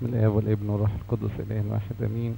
بسم الآب والابن والروح القدس إله واحد أمين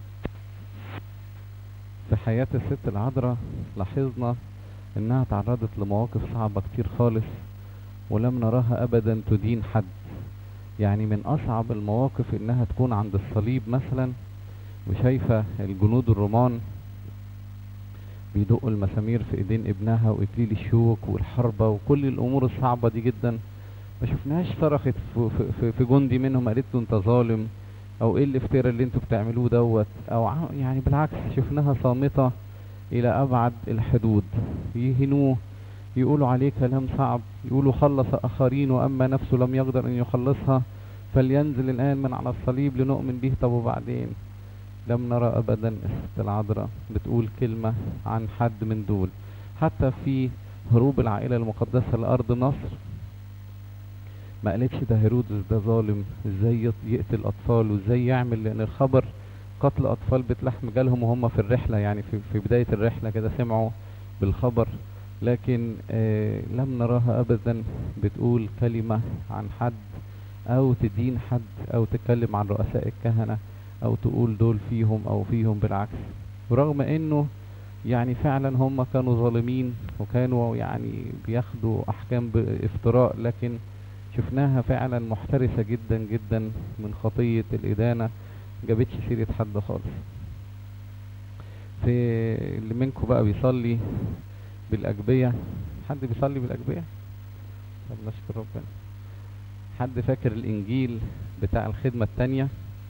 في حياة الست العذراء لاحظنا إنها تعرضت لمواقف صعبة كتير خالص ولم نراها أبدا تدين حد يعني من أصعب المواقف إنها تكون عند الصليب مثلا وشايفة الجنود الرومان بيدقوا المسامير في ايدين ابنها واكليل الشوك والحربة وكل الامور الصعبة دي جدا ما شفناهاش صرخت في, في, في جندي منهم قالت له انت ظالم او ايه الافتراء اللي انتوا بتعملوه دوت او ع- يعني بالعكس شفناها صامتة الى ابعد الحدود يهنوه يقولوا عليه كلام صعب يقولوا خلص اخرين واما نفسه لم يقدر ان يخلصها فلينزل الان من على الصليب لنؤمن به طب وبعدين لم نرى ابدا الست العذراء بتقول كلمة عن حد من دول حتى في هروب العائلة المقدسة لأرض مصر ما قالتش ده هيرودس ده ظالم ازاي يط- يقتل اطفال وازاي يعمل لان الخبر قتل اطفال بيت لحم جالهم وهم في الرحلة يعني في, في بداية الرحلة كده سمعوا بالخبر لكن آه لم نراها ابدا بتقول كلمة عن حد او تدين حد او تتكلم عن رؤساء الكهنة او تقول دول فيهم او فيهم بالعكس ورغم انه يعني فعلا هم كانوا ظالمين وكانوا يعني بياخدوا احكام بافتراء لكن شفناها فعلا محترسة جدا جدا من خطية الإدانة جابتش سيرة حد خالص في اللي منكم بقى بيصلي بالأجبية حد بيصلي بالأجبية طب نشكر ربنا حد فاكر الإنجيل بتاع الخدمة التانية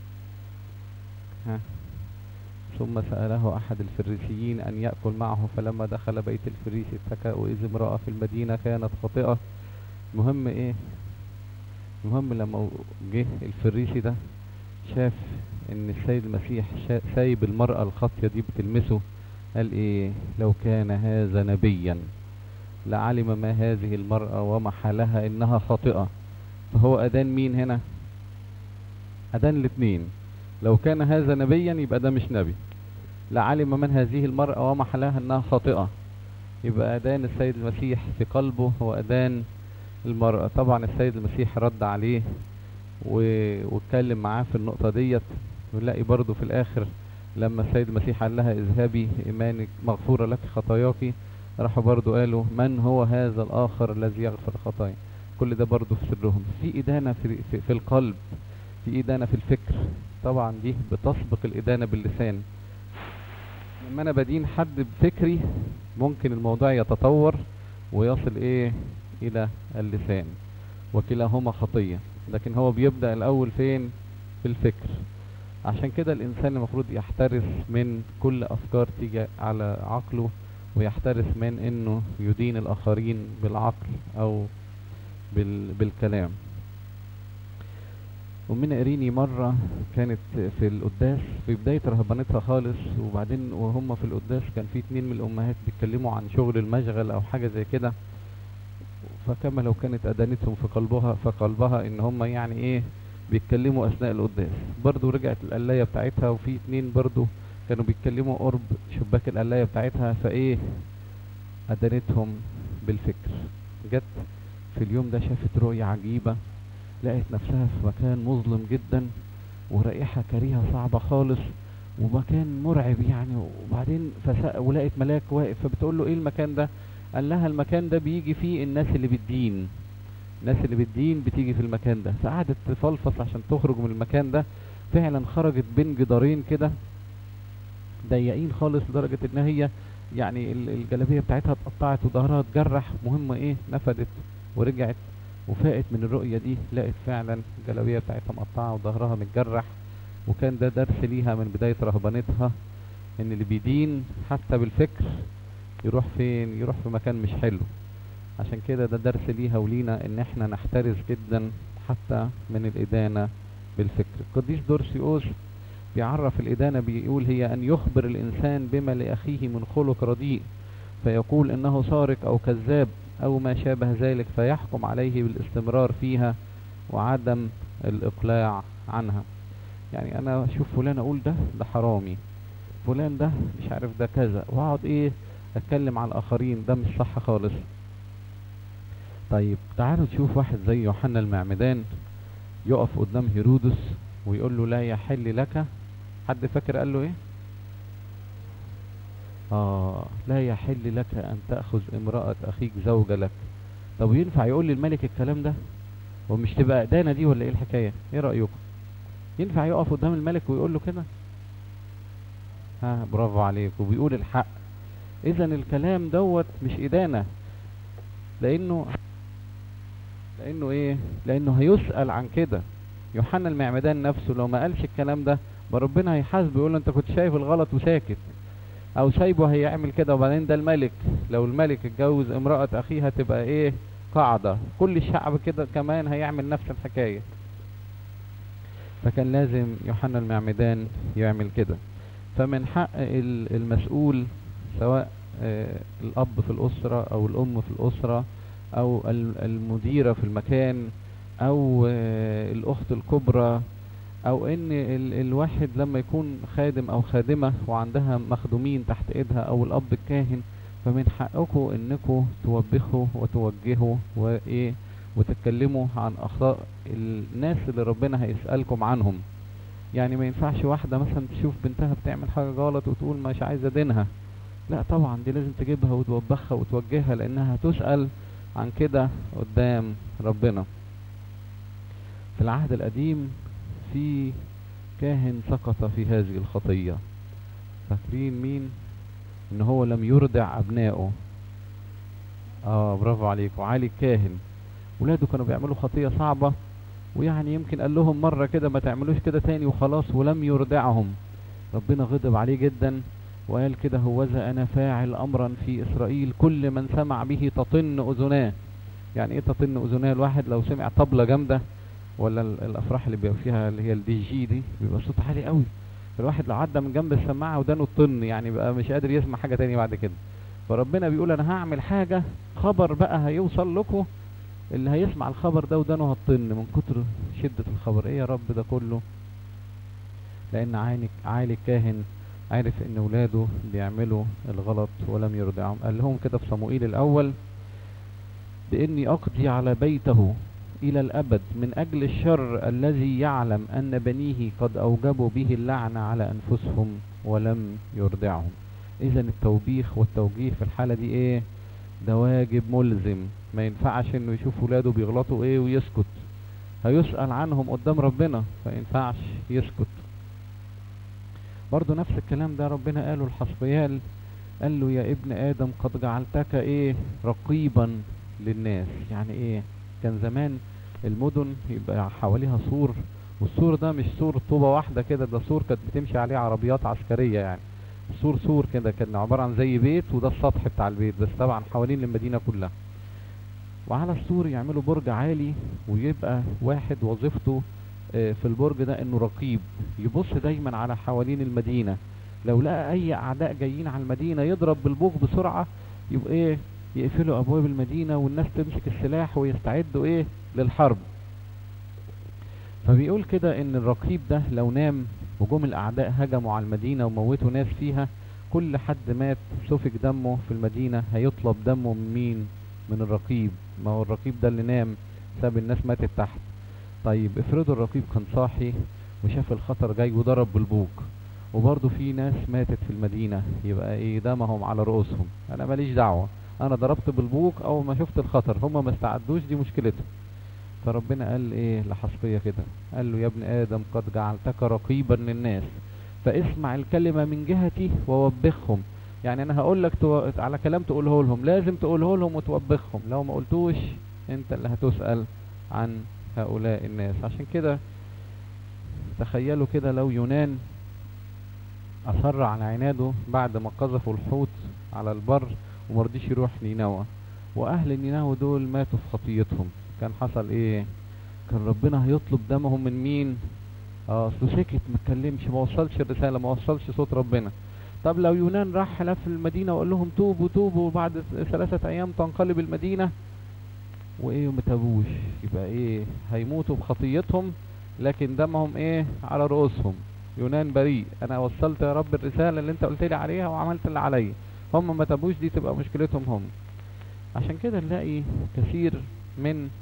ها ثم سأله أحد الفريسيين أن يأكل معه فلما دخل بيت الفريسي اتكأ وإذ امرأة في المدينة كانت خاطئة المهم إيه المهم لما جه الفريسي ده شاف ان السيد المسيح شا- سايب المرأة الخاطية دي بتلمسه قال ايه لو كان هذا نبيا لعلم ما هذه المرأة وما حالها انها خاطئة فهو ادان مين هنا ادان الاتنين لو كان هذا نبيا يبقى ده مش نبي لعلم من هذه المرأة وما حالها انها خاطئة يبقى ادان السيد المسيح في قلبه هو ادان المرأة طبعا السيد المسيح رد عليه و- واتكلم معاه في النقطة ديت ونلاقي برضو في الآخر لما السيد المسيح قال لها اذهبي إيمانك مغفورة لك خطاياك راحوا برضو قالوا من هو هذا الآخر الذي يغفر الخطايا كل ده برضو في سرهم في إدانة في, في, في القلب في إدانة في الفكر طبعا دي بتسبق الإدانة باللسان لما أنا بدين حد بفكري ممكن الموضوع يتطور ويصل إيه إلى اللسان وكلاهما خطية لكن هو بيبدأ الأول فين في الفكر عشان كده الإنسان المفروض يحترس من كل أفكار تيجي على عقله ويحترس من إنه يدين الآخرين بالعقل أو بال بالكلام ومن قريني مرة كانت في القداس في بداية رهبانتها خالص وبعدين وهم في القداس كان في اتنين من الأمهات بيتكلموا عن شغل المشغل أو حاجة زي كده فكما لو كانت أدانتهم في قلبها في قلبها إن هم يعني إيه بيتكلموا أثناء القداس برضو رجعت القلاية بتاعتها وفي اتنين برضو كانوا بيتكلموا قرب شباك القلاية بتاعتها فإيه أدانتهم بالفكر جت في اليوم ده شافت رؤية عجيبة لقت نفسها في مكان مظلم جدا ورائحة كريهة صعبة خالص ومكان مرعب يعني وبعدين فسأ ولقت ملاك واقف فبتقول له ايه المكان ده قال لها المكان ده بيجي فيه الناس اللي بتدين الناس اللي بتدين بتيجي في المكان ده فقعدت تفلفص عشان تخرج من المكان ده فعلا خرجت بين جدارين كده ضيقين خالص لدرجة ان هي يعني ال- الجلابية بتاعتها اتقطعت وظهرها اتجرح مهم ايه نفدت ورجعت وفاقت من الرؤية دي لقت فعلا الجلابية بتاعتها مقطعة وظهرها متجرح وكان ده درس ليها من بداية رهبانتها ان اللي بيدين حتى بالفكر يروح فين يروح في مكان مش حلو عشان كده ده درس ليها ولينا ان احنا نحترس جدا حتى من الادانة بالفكر القديس دورسيوس بيعرف الادانة بيقول هي ان يخبر الانسان بما لاخيه من خلق رديء فيقول انه سارق او كذاب او ما شابه ذلك فيحكم عليه بالاستمرار فيها وعدم الاقلاع عنها يعني انا اشوف فلان اقول ده ده حرامي فلان ده مش عارف ده كذا واقعد ايه اتكلم على الاخرين ده مش صح خالص طيب تعالوا نشوف واحد زي يوحنا المعمدان يقف قدام هيرودس ويقول له لا يحل لك حد فاكر قال له ايه اه لا يحل لك ان تأخذ امرأة اخيك زوجة لك طب ينفع يقول للملك الكلام ده ومش تبقى ادانة دي ولا ايه الحكاية ايه رأيكم ينفع يقف قدام الملك ويقول له كده ها برافو عليك وبيقول الحق اذا الكلام دوت مش ادانة لانه لانه ايه لانه هيسأل عن كده يوحنا المعمدان نفسه لو ما قالش الكلام ده ربنا هيحاسبه يقول له انت كنت شايف الغلط وساكت او سايبه هيعمل كده وبعدين ده الملك لو الملك اتجوز امرأة اخيه هتبقى ايه قاعدة كل الشعب كده كمان هيعمل نفس الحكاية فكان لازم يوحنا المعمدان يعمل كده فمن حق المسؤول سواء الاب في الاسرة او الام في الاسرة او المديرة في المكان او الاخت الكبرى او ان ال الواحد لما يكون خادم او خادمة وعندها مخدومين تحت ايدها او الاب الكاهن فمن حقكم انكم توبخوا وتوجهوا وايه وتتكلموا عن اخطاء الناس اللي ربنا هيسألكم عنهم يعني ما ينفعش واحدة مثلا تشوف بنتها بتعمل حاجة غلط وتقول مش عايزة دينها لا طبعا دي لازم تجيبها وتوبخها وتوجهها لانها هتسأل عن كده قدام ربنا في العهد القديم في كاهن سقط في هذه الخطية فاكرين مين ان هو لم يرضع ابنائه اه برافو عليك وعلي الكاهن ولاده كانوا بيعملوا خطية صعبة ويعني يمكن قال لهم مرة كده ما تعملوش كده تاني وخلاص ولم يرضعهم ربنا غضب عليه جدا وقال كده هوذا انا فاعل امرا في اسرائيل كل من سمع به تطن اذناه يعني ايه تطن اذناه الواحد لو سمع طبلة جامدة ولا الافراح اللي بيبقى فيها اللي هي الدي جي دي بيبقى صوت عالي قوي الواحد لو عدى من جنب السماعه ودانه طن يعني بقى مش قادر يسمع حاجه تاني بعد كده فربنا بيقول انا هعمل حاجه خبر بقى هيوصل لكم اللي هيسمع الخبر ده ودانه هتطن من كتر شده الخبر ايه يا رب ده كله لان عالي عالي الكاهن عارف ان ولاده بيعملوا الغلط ولم يرضعهم قال لهم كده في صموئيل الاول باني اقضي على بيته إلى الأبد من أجل الشر الذي يعلم أن بنيه قد أوجبوا به اللعنة على أنفسهم ولم يرضعهم إذا التوبيخ والتوجيه في الحالة دي إيه ده واجب ملزم ما ينفعش إنه يشوف ولاده بيغلطوا إيه ويسكت هيسأل عنهم قدام ربنا فينفعش يسكت برضو نفس الكلام ده ربنا قاله لحسبيال قال له يا ابن آدم قد جعلتك إيه رقيبا للناس يعني إيه كان زمان المدن يبقى حواليها سور والسور ده مش سور طوبة واحدة كده ده سور كانت بتمشي عليه عربيات عسكرية يعني سور سور كده كان عبارة عن زي بيت وده السطح بتاع البيت بس طبعا حوالين المدينة كلها وعلى السور يعملوا برج عالي ويبقى واحد وظيفته في البرج ده انه رقيب يبص دايما على حوالين المدينة لو لقى اي اعداء جايين على المدينة يضرب بالبوق بسرعة يبقى ايه يقفلوا ابواب المدينة والناس تمسك السلاح ويستعدوا ايه للحرب فبيقول كده ان الرقيب ده لو نام وجم الاعداء هجموا على المدينة وموتوا ناس فيها كل حد مات سفك دمه في المدينة هيطلب دمه من مين من الرقيب ما هو الرقيب ده اللي نام ساب الناس ماتت تحت طيب افرضوا الرقيب كان صاحي وشاف الخطر جاي وضرب بالبوق وبرضه في ناس ماتت في المدينة يبقى ايه دمهم على رؤوسهم انا ماليش دعوة انا ضربت بالبوق اول ما شفت الخطر هما ما استعدوش دي مشكلتهم فربنا قال ايه لحسقية كده قال له يا ابن ادم قد جعلتك رقيبا للناس فاسمع الكلمة من جهتي ووبخهم يعني انا هقول لك تو... على كلام تقوله لهم لازم تقوله لهم وتوبخهم لو ما قلتوش انت اللي هتسأل عن هؤلاء الناس عشان كده تخيلوا كده لو يونان اصر على عناده بعد ما قذفوا الحوت على البر ومرضيش يروح نينوى واهل نينوى دول ماتوا في خطيتهم كان حصل ايه كان ربنا هيطلب دمهم من مين اه اصله سكت ما اتكلمش ما وصلش الرساله ما وصلش صوت ربنا طب لو يونان راح لف المدينه وقال لهم توبوا توبوا وبعد ثلاثه ايام تنقلب المدينه وايه وما تابوش يبقى ايه هيموتوا بخطيتهم لكن دمهم ايه على رؤوسهم يونان بريء انا وصلت يا رب الرساله اللي انت قلت لي عليها وعملت اللي عليا هم ما تابوش دي تبقى مشكلتهم هم عشان كده نلاقي كثير من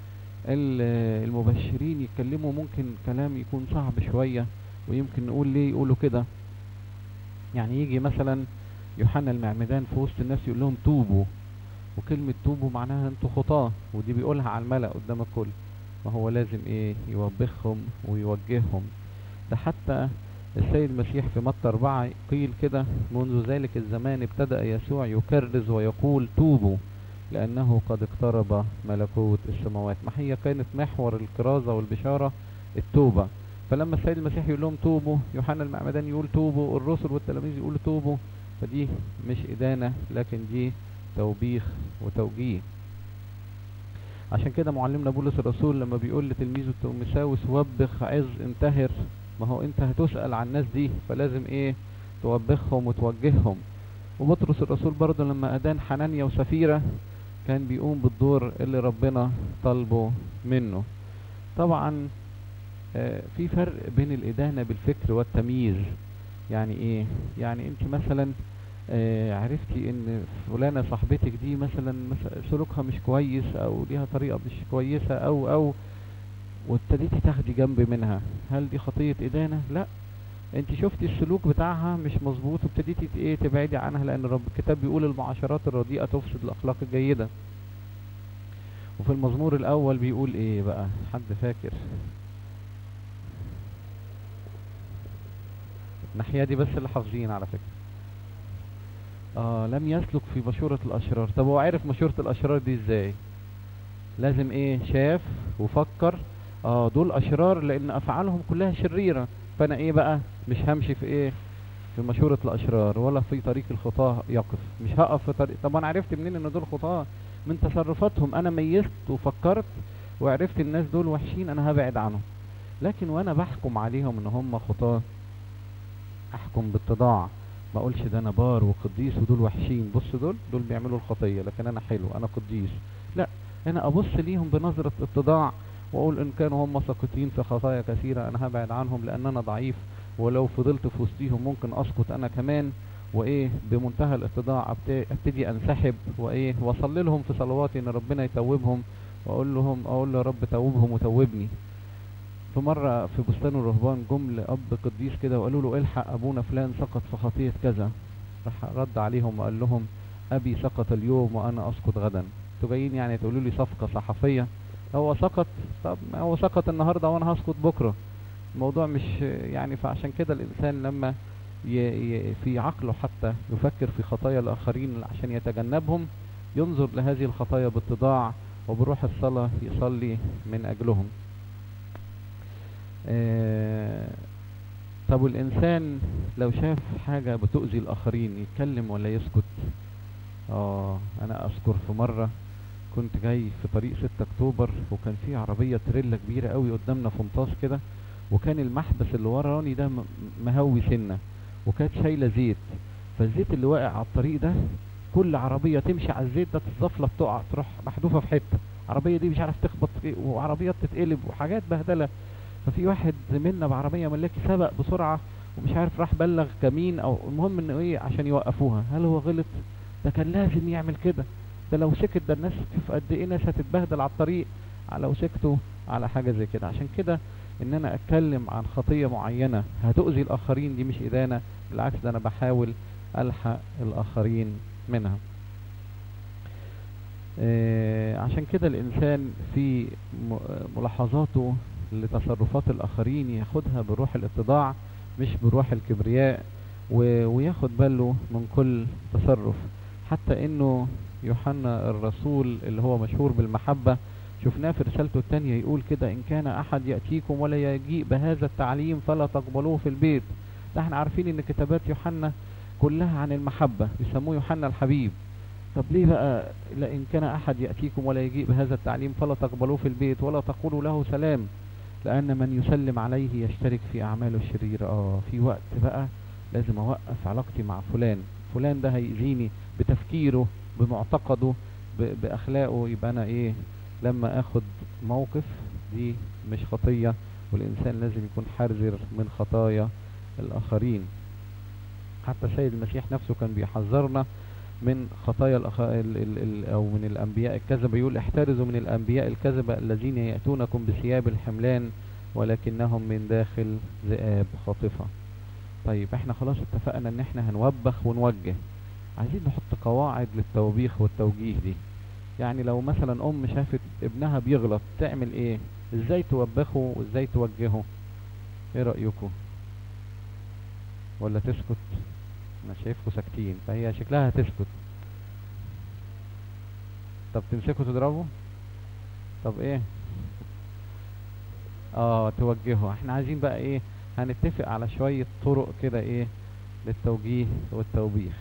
ال- المبشرين يتكلموا ممكن كلام يكون صعب شوية ويمكن نقول ليه يقولوا كده يعني يجي مثلا يوحنا المعمدان في وسط الناس يقول لهم توبوا وكلمة توبوا معناها انتوا خطاة ودي بيقولها على الملأ قدام الكل ما هو لازم ايه يوبخهم ويوجههم ده حتى السيد المسيح في متى أربعة قيل كده منذ ذلك الزمان ابتدأ يسوع يكرز ويقول توبوا لأنه قد اقترب ملكوت السماوات ما هي كانت محور الكرازة والبشارة التوبة فلما السيد المسيح يقول لهم توبوا يوحنا المعمدان يقول توبوا الرسل والتلاميذ يقولوا توبوا فدي مش إدانة لكن دي توبيخ وتوجيه عشان كده معلمنا بولس الرسول لما بيقول لتلميذه تيموثاوس وبخ عز انتهر ما هو انت هتسأل عن الناس دي فلازم ايه توبخهم وتوجههم وبطرس الرسول برضه لما أدان حنانيا وسفيرة كان بيقوم بالدور اللي ربنا طالبه منه طبعا آه، في فرق بين الإدانة بالفكر والتمييز يعني ايه يعني انت مثلا آه، عرفتي ان فلانة صاحبتك دي مثلا مثلا سلوكها مش كويس او ليها طريقة مش كويسة او او وابتديتي تاخدي جنب منها هل دي خطية إدانة؟ لا انت شفتي السلوك بتاعها مش مظبوط وابتديتي ت- ايه تبعدي عنها لان رب الكتاب بيقول المعاشرات الرديئة تفسد الأخلاق الجيدة وفي المزمور الأول بيقول ايه بقى حد فاكر الناحية دي بس اللي حافظين على فكرة اه لم يسلك في مشورة الأشرار طب هو عرف مشورة الأشرار دي ازاي لازم ايه شاف وفكر اه دول أشرار لأن أفعالهم كلها شريرة فأنا ايه بقى مش همشي في ايه في مشورة الأشرار ولا في طريق الخطاة يقف مش هقف في طريق طب أنا عرفت منين إن دول خطاة من تصرفاتهم أنا ميزت وفكرت وعرفت الناس دول وحشين أنا هبعد عنهم لكن وأنا بحكم عليهم إن هم خطاة أحكم باتضاع ما اقولش ده انا بار وقديس ودول وحشين بص دول دول بيعملوا الخطيه لكن انا حلو انا قديس لا انا ابص ليهم بنظره اتضاع واقول ان كانوا هم ساقطين في خطايا كثيره انا هبعد عنهم لان انا ضعيف ولو فضلت في وسطيهم ممكن اسقط انا كمان وايه بمنتهى الاتضاع أبت- ابتدي انسحب وايه واصلي لهم في صلواتي ان ربنا يتوبهم واقول لهم اقول له يا رب توبهم وتوبني في مرة في بستان الرهبان جم لأب قديس كده وقالوا له الحق أبونا فلان سقط في خطية كذا راح رد عليهم وقال لهم أبي سقط اليوم وأنا أسقط غدا انتوا جايين يعني تقولوا لي صفقة صحفية هو سقط طب ما هو سقط النهاردة وأنا هسقط بكرة الموضوع مش يعني فعشان كده الإنسان لما ي ي في عقله حتى يفكر في خطايا الآخرين عشان يتجنبهم ينظر لهذه الخطايا باتضاع وبروح الصلاة يصلي من أجلهم آه، طب والإنسان لو شاف حاجة بتؤذي الآخرين يتكلم ولا يسكت اه أنا أذكر في مرة كنت جاي في طريق 6 أكتوبر وكان في عربية تريلا كبيرة قوي قدامنا في مطاس كده وكان المحبس اللي وراني ده م- مهوي سنة وكانت شايلة زيت فالزيت اللي واقع على الطريق ده كل عربية تمشي على الزيت ده الزفلة بتقع تروح محذوفة في حتة عربية دي مش عارف تخبط ايه وعربيات تتقلب وحاجات بهدلة ففي واحد زميلنا بعربية ملاكي سبق بسرعة ومش عارف راح بلغ كمين او المهم انه ايه عشان يوقفوها هل هو غلط ده كان لازم يعمل كده ده لو سكت ده الناس شوف قد ايه ناس هتتبهدل على الطريق على- لو سكتوا على حاجة زي كده عشان كده ان انا اتكلم عن خطية معينة هتؤذي الاخرين دي مش ادانة بالعكس ده انا بحاول الحق الاخرين منها آه، عشان كده الإنسان في م- ملاحظاته لتصرفات الآخرين ياخدها بروح الاتضاع مش بروح الكبرياء و- وياخد باله من كل تصرف حتى انه يوحنا الرسول اللي هو مشهور بالمحبة شفناه في رسالته التانية يقول كده ان كان احد يأتيكم ولا يجيء بهذا التعليم فلا تقبلوه في البيت ده احنا عارفين ان كتابات يوحنا كلها عن المحبة بيسموه يوحنا الحبيب طب ليه بقى لئن كان أحد يأتيكم ولا يجيء بهذا التعليم فلا تقبلوه في البيت ولا تقولوا له سلام لأن من يسلم عليه يشترك في أعماله الشريرة آه في وقت بقى لازم أوقف علاقتي مع فلان فلان ده هيأذيني بتفكيره بمعتقده ب- بأخلاقه يبقى أنا إيه لما أخد موقف دي مش خطية والإنسان لازم يكون حذر من خطايا الآخرين حتى السيد المسيح نفسه كان بيحذرنا من خطايا الأخ... ال... ال... ال... او من الانبياء الكذبة يقول احترزوا من الانبياء الكذبة الذين يأتونكم بثياب الحملان ولكنهم من داخل ذئاب خاطفة طيب احنا خلاص اتفقنا ان احنا هنوبخ ونوجه عايزين نحط قواعد للتوبيخ والتوجيه دي يعني لو مثلا ام شافت ابنها بيغلط تعمل ايه ازاي توبخه وازاي توجهه ايه رأيكم ولا تسكت انا شايفكم ساكتين فهي شكلها هتسكت طب تمسكوا تضربوا طب ايه اه توجهه احنا عايزين بقى ايه هنتفق على شوية طرق كده ايه للتوجيه والتوبيخ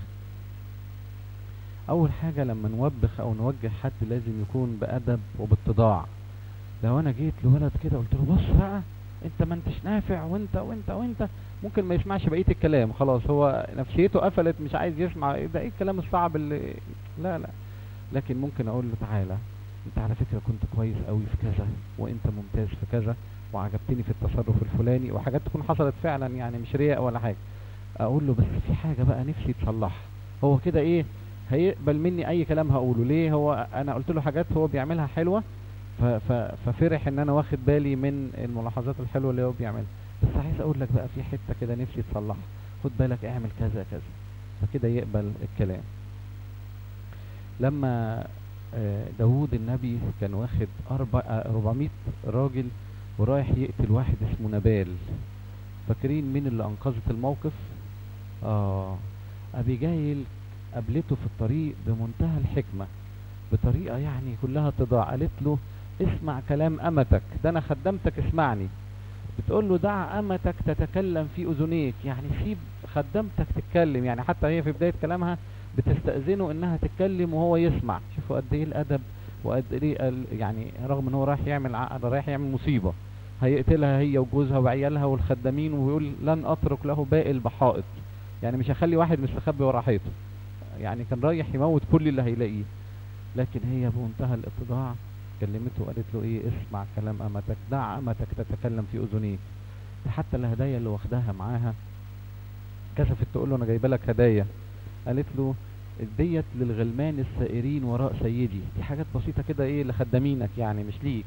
اول حاجة لما نوبخ او نوجه حد لازم يكون بأدب وباتضاع لو انا جيت لولد كده قلت له بص بقى انت ما انتش نافع وانت وانت وانت ممكن ما يسمعش بقية الكلام خلاص هو نفسيته قفلت مش عايز يسمع ايه ده ايه الكلام الصعب اللي لا لا لكن ممكن اقول له تعالى انت على فكرة كنت كويس قوي في كذا وانت ممتاز في كذا وعجبتني في التصرف الفلاني وحاجات تكون حصلت فعلا يعني مش رياء ولا حاجة اقول له بس في حاجة بقى نفسي تصلحها هو كده ايه هيقبل مني اي كلام هقوله ليه هو انا قلت له حاجات هو بيعملها حلوة ف ف ففرح ان انا واخد بالي من الملاحظات الحلوة اللي هو بيعملها بس عايز اقول لك بقى في حتة كده نفسي تصلحها خد بالك اعمل كذا كذا فكده يقبل الكلام لما آه، داوود النبي كان واخد أربع آه، 400 راجل ورايح يقتل واحد اسمه نبال فاكرين مين اللي انقذت الموقف اه ابيجايل قابلته في الطريق بمنتهى الحكمة بطريقة يعني كلها تضاع قالت له اسمع كلام امتك ده انا خدمتك اسمعني بتقول له دع امتك تتكلم في اذنيك يعني سيب خدمتك تتكلم يعني حتى هي في بداية كلامها بتستأذنه انها تتكلم وهو يسمع شوفوا قد ايه الادب وقد ايه ال- يعني رغم ان هو رايح يعمل عقد رايح يعمل مصيبة هيقتلها هي وجوزها وعيالها والخدامين ويقول لن اترك له باقي البحائط يعني مش هخلي واحد مستخبي ورا حيطه يعني كان رايح يموت كل اللي هيلاقيه لكن هي بمنتهى الاتضاع كلمته وقالت له ايه اسمع كلام امتك دع امتك تتكلم في اذنيك ده حتى الهدايا اللي واخداها معاها كشفت تقول له انا جايبه لك هدايا قالت له ديت للغلمان السائرين وراء سيدي دي حاجات بسيطة كده ايه لخدامينك يعني مش ليك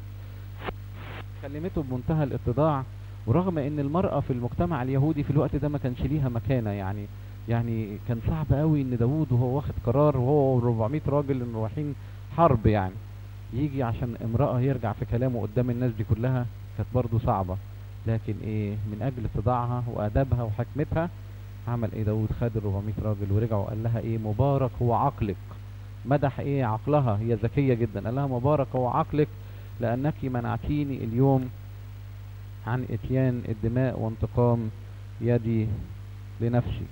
كلمته بمنتهى الاتضاع ورغم ان المرأة في المجتمع اليهودي في الوقت ده ما كانش ليها مكانة يعني يعني كان صعب قوي ان داوود وهو واخد قرار وهو 400 راجل انه رايحين حرب يعني يجي عشان امرأة يرجع في كلامه قدام الناس دي كلها كانت برضه صعبة لكن ايه من اجل اتضاعها وادبها وحكمتها عمل ايه داود خد ال 400 راجل ورجع وقال لها ايه مبارك هو عقلك مدح ايه عقلها هي ذكية جدا قال لها مبارك هو عقلك لانك منعتيني اليوم عن اتيان الدماء وانتقام يدي لنفسي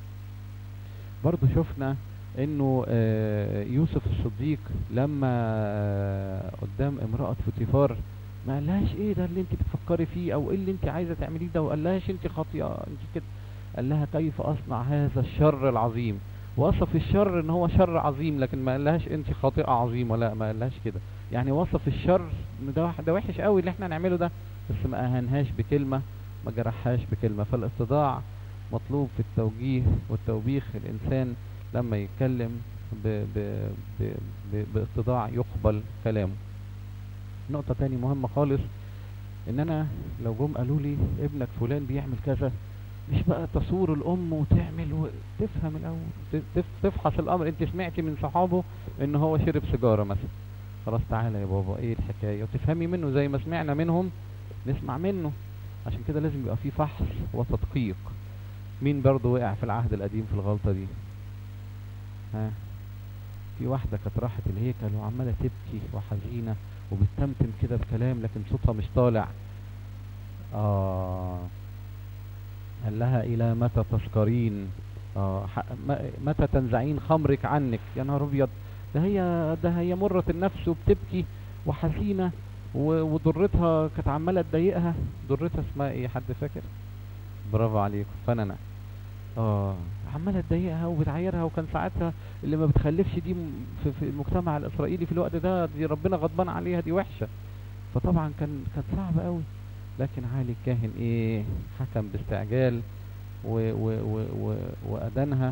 برضو شفنا انه آه، يوسف الصديق لما آه، قدام امرأة فوتيفار ما قالهاش ايه ده اللي انت بتفكري فيه او ايه اللي انت عايزة تعمليه ده وقال لهاش انت خاطئة انت كده قال لها كيف اصنع هذا الشر العظيم وصف الشر ان هو شر عظيم لكن ما قالهاش انت خاطئة عظيمة لا ما قالهاش كده يعني وصف الشر ان ده وح- ده وحش قوي اللي احنا نعمله ده بس ما اهانهاش بكلمة ما جرحهاش بكلمة فالاتضاع مطلوب في التوجيه والتوبيخ الانسان لما يتكلم ب ب ب ب باتضاع يقبل كلامه نقطة تاني مهمة خالص ان انا لو جم قالوا لي ابنك فلان بيعمل كذا مش بقى تصور الام وتعمل وتفهم الاول ت- تف- تفحص الامر انت سمعتي من صحابه ان هو شرب سيجارة مثلا خلاص تعالى يا بابا ايه الحكاية وتفهمي منه زي ما سمعنا منهم نسمع منه عشان كده لازم يبقى في فحص وتدقيق مين برضه وقع في العهد القديم في الغلطة دي ها في واحدة كانت راحت الهيكل وعمالة تبكي وحزينة وبتتمتم كده بكلام لكن صوتها مش طالع آه قال لها إلى متى تسكرين آه ح- م- متى تنزعين خمرك عنك يا نهار أبيض ده هي ده هي مرة النفس وبتبكي وحزينة و- وضرتها كانت عمالة تضايقها ضرتها اسمها ايه حد فاكر برافو عليكم فننة اه عمالة تضايقها وبتعايرها وكان ساعتها اللي ما بتخلفش دي م- في, في المجتمع الإسرائيلي في الوقت ده دي ربنا غضبان عليها دي وحشة فطبعا كان كانت صعبة قوي لكن عالي الكاهن ايه حكم باستعجال و و و و وأدانها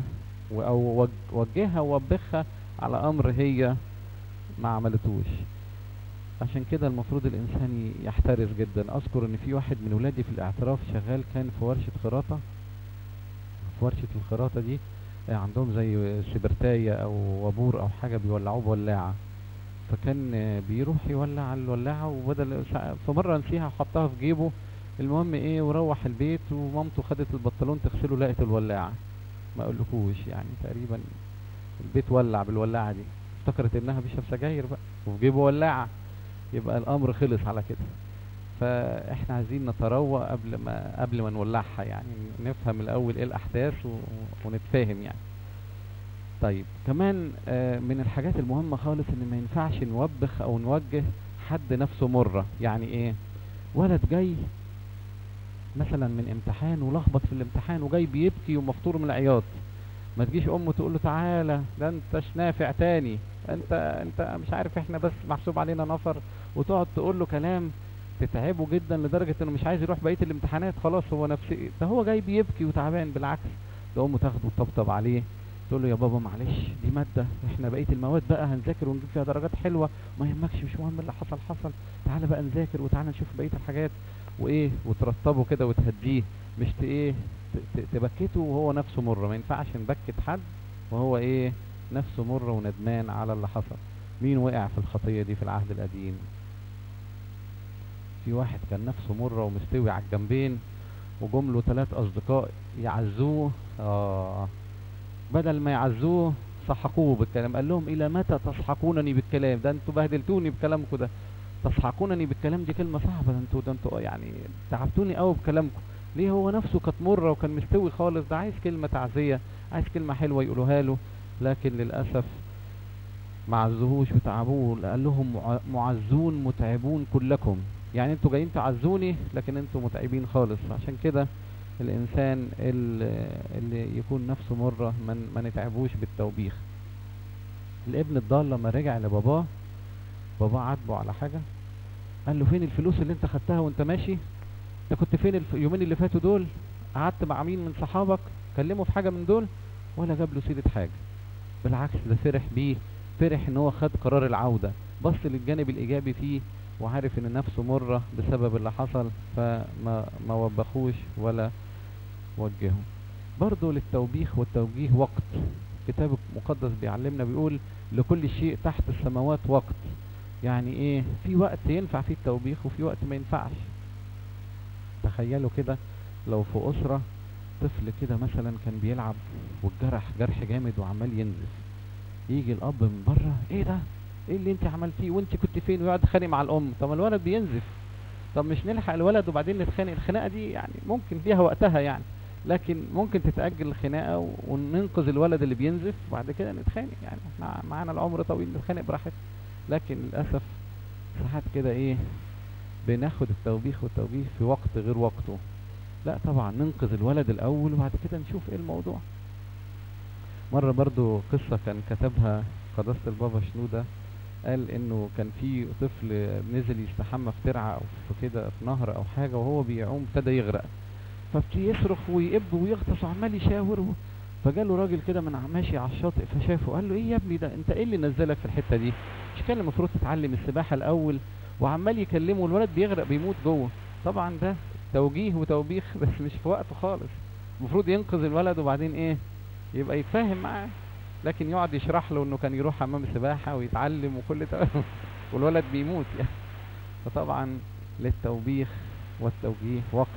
و- او وج- وجهها ووبخها على امر هي ما عملتوش عشان كده المفروض الانسان ي- يحترس جدا اذكر ان في واحد من ولادي في الاعتراف شغال كان في ورشة خراطة في ورشة الخراطة دي آه، عندهم زي سبرتاية او وابور او حاجة بيولعوه بولاعة فكان آه، بيروح يولع الولاعة وبدل سا- فمرة نسيها وحطها في جيبه المهم ايه وروح البيت ومامته خدت البنطلون تغسله لقت الولاعة ما اقولكوش يعني تقريبا البيت ولع بالولاعة دي افتكرت انها بيشرب سجاير بقى وفي جيبه ولاعة يبقى الامر خلص على كده فاحنا عايزين نتروى قبل ما قبل ما نولعها يعني نفهم الاول ايه الاحداث و... ونتفاهم يعني طيب كمان آه، من الحاجات المهمة خالص ان ما ينفعش نوبخ او نوجه حد نفسه مرة يعني ايه ولد جاي مثلا من امتحان ولخبط في الامتحان وجاي بيبكي ومفطور من العياط ما تجيش امه تقول له تعالى ده انتش نافع تاني انت انت مش عارف احنا بس محسوب علينا نفر وتقعد تقول له كلام تتعبه جدا لدرجة انه مش عايز يروح بقية الامتحانات خلاص هو نفسي ده هو جاي بيبكي وتعبان بالعكس ده امه تاخده وتطبطب عليه تقول له يا بابا معلش دي مادة احنا بقية المواد بقى هنذاكر ونجيب فيها درجات حلوة ما يهمكش مش مهم اللي حصل حصل تعالى بقى نذاكر وتعالى نشوف بقية الحاجات وايه وترطبه كده وتهديه مش ت- ايه ت- ت- تبكته وهو نفسه مر ما ينفعش نبكت حد وهو ايه نفسه مر وندمان على اللي حصل مين وقع في الخطية دي في العهد القديم في واحد كان نفسه مرة ومستوي على الجنبين وجم له ثلاث اصدقاء يعزوه اه بدل ما يعزوه سحقوه بالكلام قال لهم الى متى تسحقونني بالكلام ده انتوا بهدلتوني بكلامكم ده تسحقونني بالكلام دي كلمة صعبة ده انتوا ده انتوا يعني تعبتوني قوي بكلامكم ليه هو نفسه كانت مرة وكان مستوي خالص ده عايز كلمة تعزية عايز كلمة حلوة يقولوها له لكن للأسف ما عزوهوش وتعبوه قال لهم مع- معزون متعبون كلكم يعني انتوا جايين تعزوني لكن انتوا متعبين خالص عشان كده الانسان ال- اللي يكون نفسه مرة من ما نتعبوش بالتوبيخ الابن الضال لما رجع لباباه باباه عاتبه على حاجة قال له فين الفلوس اللي انت خدتها وانت ماشي انت كنت فين الف- اليومين اللي فاتوا دول قعدت مع مين من صحابك كلمه في حاجة من دول ولا جاب له سيرة حاجة بالعكس ده فرح بيه فرح ان هو خد قرار العودة بص للجانب الايجابي فيه وعارف ان نفسه مرة بسبب اللي حصل فما ما وبخوش ولا وجهه برضه للتوبيخ والتوجيه وقت الكتاب المقدس بيعلمنا بيقول لكل شيء تحت السماوات وقت يعني ايه في وقت ينفع فيه التوبيخ وفي وقت ما ينفعش تخيلوا كده لو في أسرة طفل كده مثلا كان بيلعب والجرح جرح جامد وعمال ينزف يجي الأب من بره ايه ده ايه اللي انت عملتيه وانت كنت فين ويقعد يتخانق مع الأم طب ما الولد بينزف طب مش نلحق الولد وبعدين نتخانق الخناقة دي يعني ممكن ليها وقتها يعني لكن ممكن تتأجل الخناقة و- وننقذ الولد اللي بينزف وبعد كده نتخانق يعني احنا معانا العمر طويل نتخانق براحتنا لكن للأسف ساعات كده ايه بناخد التوبيخ والتوجيه في وقت غير وقته لا طبعا ننقذ الولد الاول وبعد كده نشوف ايه الموضوع مرة برضو قصة كان كتبها قداسة البابا شنودة قال انه كان في طفل نزل يستحمى في ترعة او في كده في نهر او حاجة وهو بيعوم ابتدى يغرق فابتدي يصرخ ويقب ويغطس وعمال يشاور و- فجاله راجل كده من ع- ماشي على الشاطئ فشافه قال له ايه يا ابني ده انت ايه اللي نزلك في الحتة دي مش كان المفروض تتعلم السباحة الاول وعمال يكلمه الولد بيغرق بيموت جوه طبعا ده توجيه وتوبيخ بس مش في وقته خالص المفروض ينقذ الولد وبعدين ايه يبقى يتفاهم معاه لكن يقعد يشرح له انه كان يروح حمام السباحة ويتعلم وكل ده والولد بيموت يعني فطبعا للتوبيخ والتوجيه وقت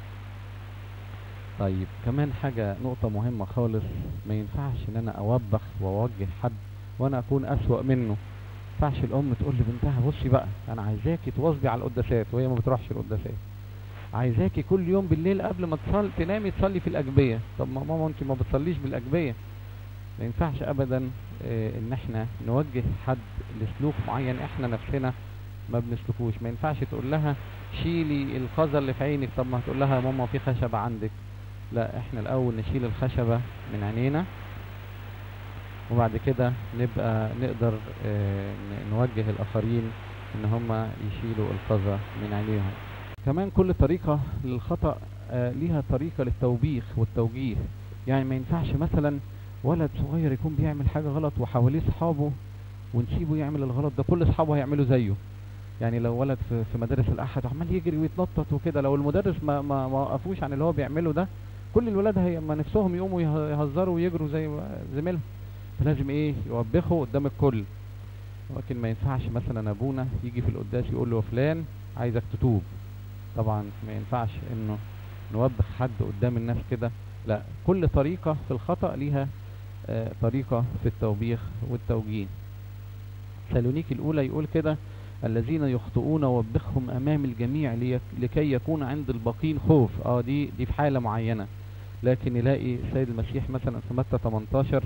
طيب كمان حاجة نقطة مهمة خالص ما ينفعش ان انا اوبخ واوجه حد وانا اكون اسوأ منه ما ينفعش الام تقول لبنتها بصي بقى انا عايزاكي تواظبي على القداسات وهي ما بتروحش القداسات عايزاكي كل يوم بالليل قبل ما تصلي تنامي تصلي في الاجبيه طب ما ماما انت ما بتصليش بالاجبيه ما ينفعش ابدا آه، ان احنا نوجه حد لسلوك معين احنا نفسنا ما بنسلكوش ما ينفعش تقول لها شيلي القذى اللي في عينك طب ما هتقول لها يا ماما في خشبة عندك لا احنا الاول نشيل الخشبة من عينينا وبعد كده نبقى نقدر آه، ن- نوجه الاخرين ان هم يشيلوا القذى من عينيهم كمان كل طريقة للخطأ آه، ليها طريقة للتوبيخ والتوجيه يعني ما ينفعش مثلا ولد صغير يكون بيعمل حاجة غلط وحواليه صحابه ونسيبه يعمل الغلط ده كل اصحابه هيعملوا زيه يعني لو ولد في, في مدارس الاحد عمال يجري ويتنطط وكده لو المدرس ما ما ما وقفوش عن اللي هو بيعمله ده كل الولاد هي ما نفسهم يقوموا يه- يهزروا ويجروا زي زميلهم فلازم ايه يوبخه قدام الكل لكن ما ينفعش مثلا ابونا يجي في القداس يقول له فلان عايزك تتوب طبعا ما ينفعش انه نوبخ حد قدام الناس كده لا كل طريقة في الخطأ ليها آه، طريقة في التوبيخ والتوجيه سالونيك الأولى يقول كده الذين يخطئون وبخهم أمام الجميع ليك لكي يكون عند الباقين خوف اه دي دي في حالة معينة لكن نلاقي السيد المسيح مثلا في متى 18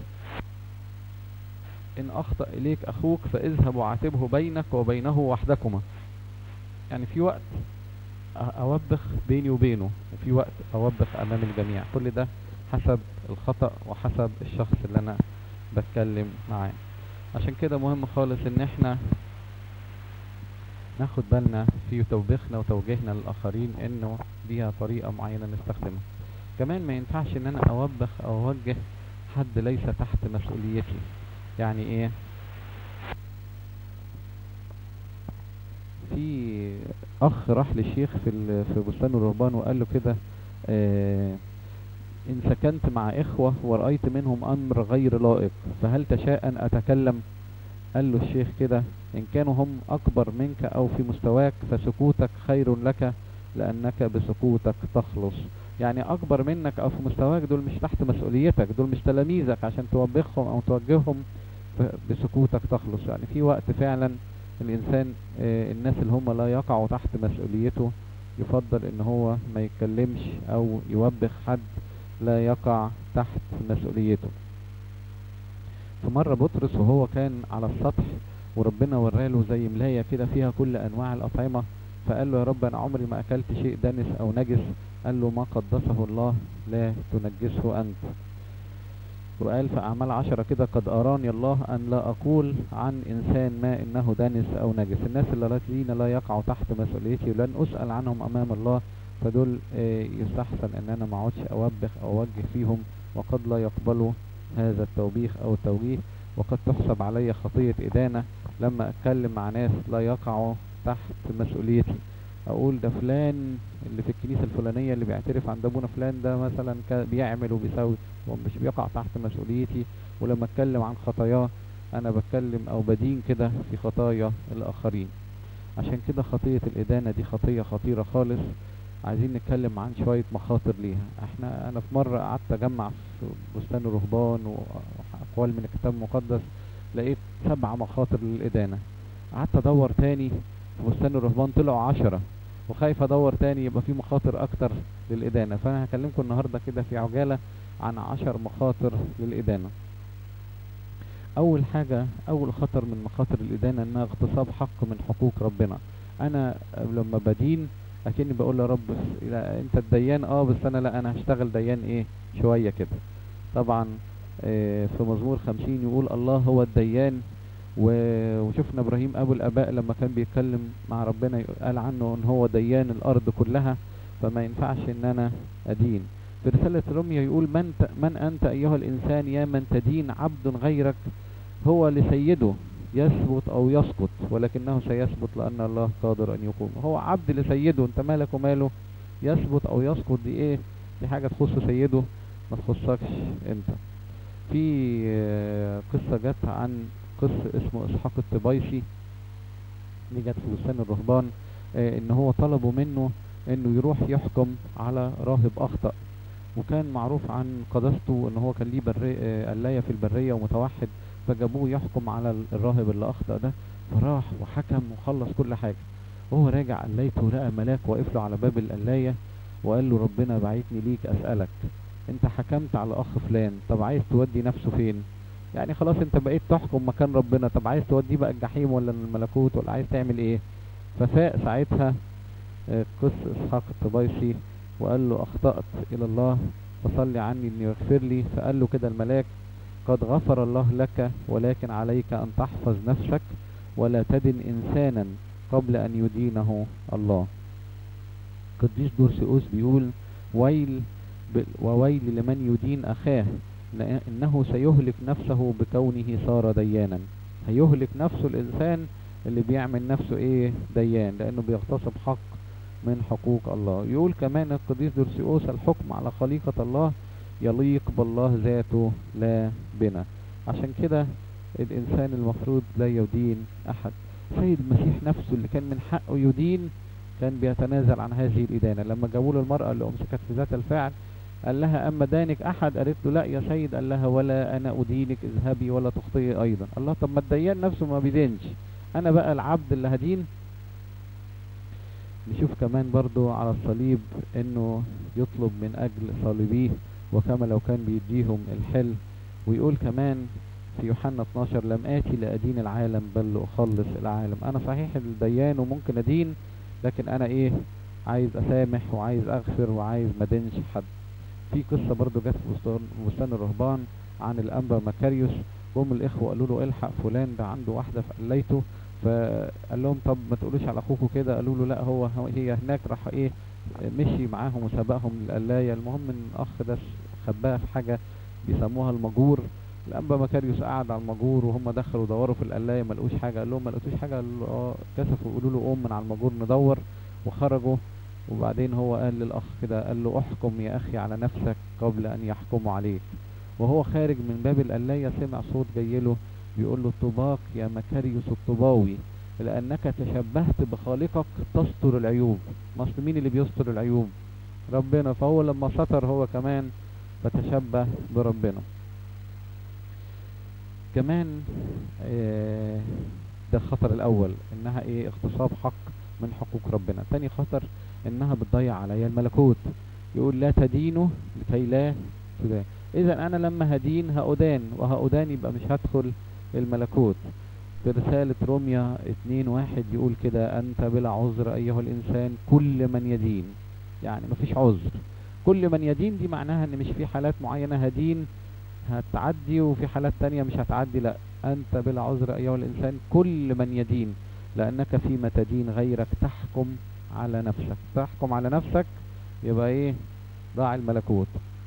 إن أخطأ إليك أخوك فاذهب وعاتبه بينك وبينه وحدكما يعني في وقت أ- أوبخ بيني وبينه وفي وقت أوبخ أمام الجميع كل ده حسب الخطأ وحسب الشخص اللي أنا بتكلم معاه عشان كده مهم خالص إن احنا ناخد بالنا في توبيخنا وتوجيهنا للآخرين إنه ليها طريقة معينة نستخدمها كمان ما ينفعش إن أنا أوبخ أو أوجه حد ليس تحت مسؤوليتي يعني إيه في اخ راح للشيخ في ال- في بستان الرهبان وقال له كده آه ان سكنت مع اخوة ورأيت منهم امر غير لائق فهل تشاء ان اتكلم قال له الشيخ كده ان كانوا هم اكبر منك او في مستواك فسكوتك خير لك لانك بسكوتك تخلص يعني اكبر منك او في مستواك دول مش تحت مسؤوليتك دول مش تلاميذك عشان توبخهم او توجههم ف- بسكوتك تخلص يعني في وقت فعلا الانسان آه، الناس اللي هم لا يقعوا تحت مسؤوليته يفضل ان هو ما يتكلمش او يوبخ حد لا يقع تحت مسؤوليته في مرة بطرس وهو كان على السطح وربنا وراله زي ملاية كده فيها كل انواع الاطعمة فقال له يا رب انا عمري ما اكلت شيء دنس او نجس قال له ما قدسه الله لا تنجسه انت وقال في أعمال عشرة كده قد أراني الله أن لا أقول عن إنسان ما إنه دنس أو نجس الناس اللي الذين لا يقعوا تحت مسؤوليتي ولن أسأل عنهم أمام الله فدول آه، يستحسن أن أنا ما اقعدش أوبخ أو أوجه فيهم وقد لا يقبلوا هذا التوبيخ أو التوجيه وقد تحسب علي خطية إدانة لما أتكلم مع ناس لا يقعوا تحت مسؤوليتي أقول ده فلان اللي في الكنيسة الفلانية اللي بيعترف عند أبونا فلان ده مثلا كا- بيعمل وبيسوي ومش بيقع تحت مسؤوليتي ولما اتكلم عن خطاياه انا بتكلم او بدين كده في خطايا الاخرين عشان كده خطية الادانة دي خطية خطيرة خالص عايزين نتكلم عن شوية مخاطر ليها احنا انا في مرة قعدت اجمع في بستان الرهبان واقوال من الكتاب المقدس لقيت سبع مخاطر للادانة قعدت ادور تاني في بستان الرهبان طلعوا عشرة وخايف ادور تاني يبقى في مخاطر اكتر للادانة فانا هكلمكم النهاردة كده في عجالة عن عشر مخاطر للإدانة أول حاجة أول خطر من مخاطر الإدانة إنها اغتصاب حق من حقوق ربنا أنا لما بدين أكني بقول يا رب لا أنت الديان أه بس أنا لا أنا هشتغل ديان إيه شوية كده طبعا آه، في مزمور خمسين يقول الله هو الديان و- وشفنا إبراهيم أبو الآباء لما كان بيتكلم مع ربنا قال عنه إن هو ديان الأرض كلها فما ينفعش إن أنا أدين في رسالة روميا يقول من, ت... من أنت أيها الإنسان يا من تدين عبد غيرك هو لسيده يثبت أو يسقط ولكنه سيثبت لأن الله قادر أن يقوم هو عبد لسيده أنت مالك وماله يثبت أو يسقط دي إيه دي حاجة تخص سيده ما تخصكش أنت في آه، قصة جت عن قصة اسمه إسحاق الطبيسي دي جت في بستان الرهبان آه، إن هو طلبوا منه إنه يروح يحكم على راهب أخطأ وكان معروف عن قداسته ان هو كان ليه بري... آه، قلاية في البرية ومتوحد فجابوه يحكم على ال- الراهب اللي اخطأ ده فراح وحكم وخلص كل حاجة وهو راجع قلايته لقى ملاك واقف له على باب القلاية وقال له ربنا بعتني ليك اسألك انت حكمت على اخ فلان طب عايز تودي نفسه فين يعني خلاص انت بقيت تحكم مكان ربنا طب عايز توديه بقى الجحيم ولا الملكوت ولا عايز تعمل ايه ففاق ساعتها آه، قس اسحاق الطبيسي وقال له اخطأت الى الله فصلي عني اني يغفر لي فقال له كده الملاك قد غفر الله لك ولكن عليك ان تحفظ نفسك ولا تدن انسانا قبل ان يدينه الله قديس دورسيوس بيقول ويل ب- وويل لمن يدين اخاه لأ- إنه سيهلك نفسه بكونه صار ديانا هيهلك نفسه الإنسان اللي بيعمل نفسه إيه ديان لأنه بيغتصب حق من حقوق الله يقول كمان القديس دورسيوس الحكم على خليقة الله يليق بالله ذاته لا بنا عشان كده الإنسان المفروض لا يدين أحد سيد المسيح نفسه اللي كان من حقه يدين كان بيتنازل عن هذه الإدانة لما جابوا له المرأة اللي أمسكت في ذات الفعل قال لها أما دانك أحد قالت له لا يا سيد قال لها ولا أنا أدينك اذهبي ولا تخطئي أيضا الله طب ما الديان نفسه ما بيدينش أنا بقى العبد اللي هدين نشوف كمان برضو على الصليب انه يطلب من اجل صليبيه وكما لو كان بيديهم الحل ويقول كمان في يوحنا 12 لم آتي لأدين العالم بل لأخلص العالم أنا صحيح الديان وممكن أدين لكن أنا إيه عايز أسامح وعايز أغفر وعايز ما دينش حد في قصة برضو جت في بستان, بستان الرهبان عن الأنبا مكاريوس جم الإخوة قالوا له الحق فلان ده عنده واحدة في قليته فقال لهم طب ما تقولوش على أخوكوا كده قالوا له لا هو هو- هي هناك راح إيه مشي معاهم وسبقهم للقلاية المهم إن الأخ ده خباها في حاجة بيسموها المجور الانبا مكاريوس قعد على المجور وهم دخلوا دوروا في القلايه ما لقوش حاجه قال لهم ما لقيتوش حاجه قالوا له اه كسفوا يقولوا له قوم من على المجور ندور وخرجوا وبعدين هو قال للاخ كده قال له احكم يا اخي على نفسك قبل ان يحكموا عليك وهو خارج من باب القلايه سمع صوت جاي له بيقول له طباق يا مكاريوس الطباوي لانك تشبهت بخالقك تستر العيوب ما اصل مين اللي بيستر العيوب ربنا فهو لما ستر هو كمان فتشبه بربنا كمان آه، ده الخطر الاول انها ايه اغتصاب حق من حقوق ربنا تاني خطر انها بتضيع عليا الملكوت يقول لا تدينوا لكي لا تدان اذا انا لما هدين هأدان وهأدان يبقى مش هدخل الملكوت في رسالة روميا اتنين واحد يقول كده انت بلا عذر ايها الانسان كل من يدين يعني مفيش عذر كل من يدين دي معناها ان مش في حالات معينة هدين هتعدي وفي حالات تانية مش هتعدي لا أنت بلا عذر أيها الإنسان كل من يدين لأنك فيما تدين غيرك تحكم على نفسك تحكم على نفسك يبقى إيه ضاع الملكوت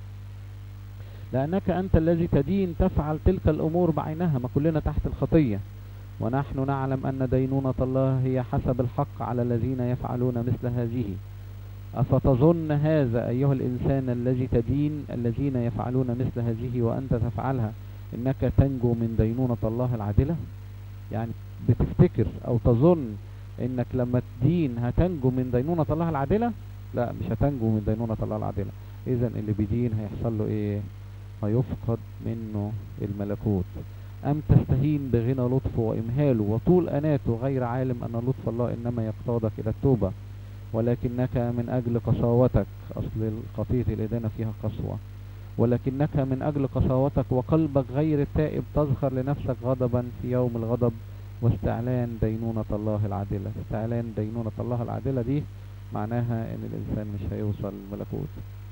لأنك أنت الذي تدين تفعل تلك الأمور بعينها ما كلنا تحت الخطية ونحن نعلم أن دينونة الله هي حسب الحق على الذين يفعلون مثل هذه أفتظن هذا أيها الإنسان الذي تدين الذين يفعلون مثل هذه وأنت تفعلها إنك تنجو من دينونة الله العادلة يعني بتفتكر أو تظن إنك لما تدين هتنجو من دينونة الله العادلة لا مش هتنجو من دينونة الله العادلة إذا اللي بيدين هيحصل له إيه هيفقد منه الملكوت أم تستهين بغنى لطفه وإمهاله وطول أناته غير عالم أن لطف الله إنما يقتادك إلى التوبة ولكنك من أجل قساوتك أصل خطية الإدانة فيها قسوة ولكنك من أجل قساوتك وقلبك غير التائب تظهر لنفسك غضبا في يوم الغضب واستعلان دينونة الله العادلة استعلان دينونة الله العادلة دي معناها ان الانسان مش هيوصل الملكوت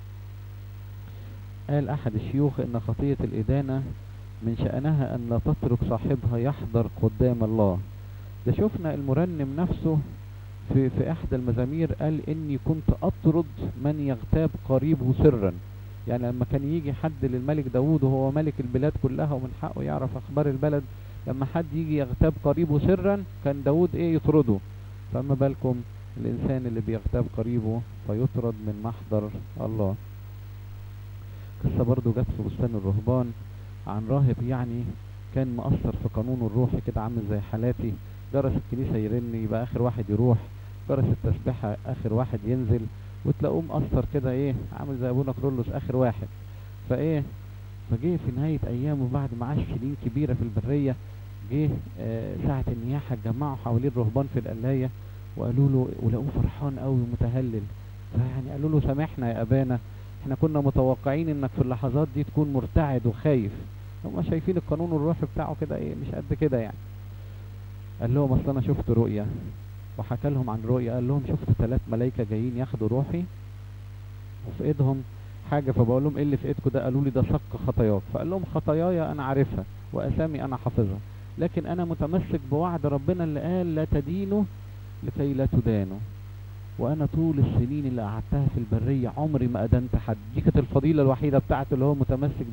قال احد الشيوخ ان خطية الادانة من شأنها ان لا تترك صاحبها يحضر قدام الله ده شفنا المرنم نفسه في, في احدى المزامير قال اني كنت اطرد من يغتاب قريبه سرا يعني لما كان يجي حد للملك داود وهو ملك البلاد كلها ومن حقه يعرف اخبار البلد لما حد يجي يغتاب قريبه سرا كان داود ايه يطرده فما بالكم الانسان اللي بيغتاب قريبه فيطرد من محضر الله قصة برضو جت في بستان الرهبان عن راهب يعني كان مأثر في قانونه الروحي كده عامل زي حالاتي جرس الكنيسة يرن يبقى آخر واحد يروح جرس التسبيحة آخر واحد ينزل وتلاقوه مأثر كده ايه عامل زي ابونا كرولوس آخر واحد فايه فجه في نهاية أيامه بعد ما عاش سنين كبيرة في البرية جه آه ساعة النياحة اتجمعوا حوالين الرهبان في القلاية وقالوا له ولقوه فرحان قوي ومتهلل فيعني قالوا له سامحنا يا أبانا احنا كنا متوقعين انك في اللحظات دي تكون مرتعد وخايف هم شايفين القانون الروحي بتاعه كده ايه مش قد كده يعني قال لهم اصل انا شفت رؤية وحكى لهم عن رؤية قال لهم شفت ثلاث ملايكة جايين ياخدوا روحي وفي ايدهم حاجة فبقول لهم ايه اللي في ايدكم ده قالوا لي ده شق خطاياك فقال لهم خطاياي انا عارفها واسامي انا حافظها لكن انا متمسك بوعد ربنا اللي قال لا تدينوا لكي لا تدانوا وانا طول السنين اللي قعدتها في البرية عمري ما ادنت حد دي كانت الفضيلة الوحيدة بتاعته اللي هو متمسك بيها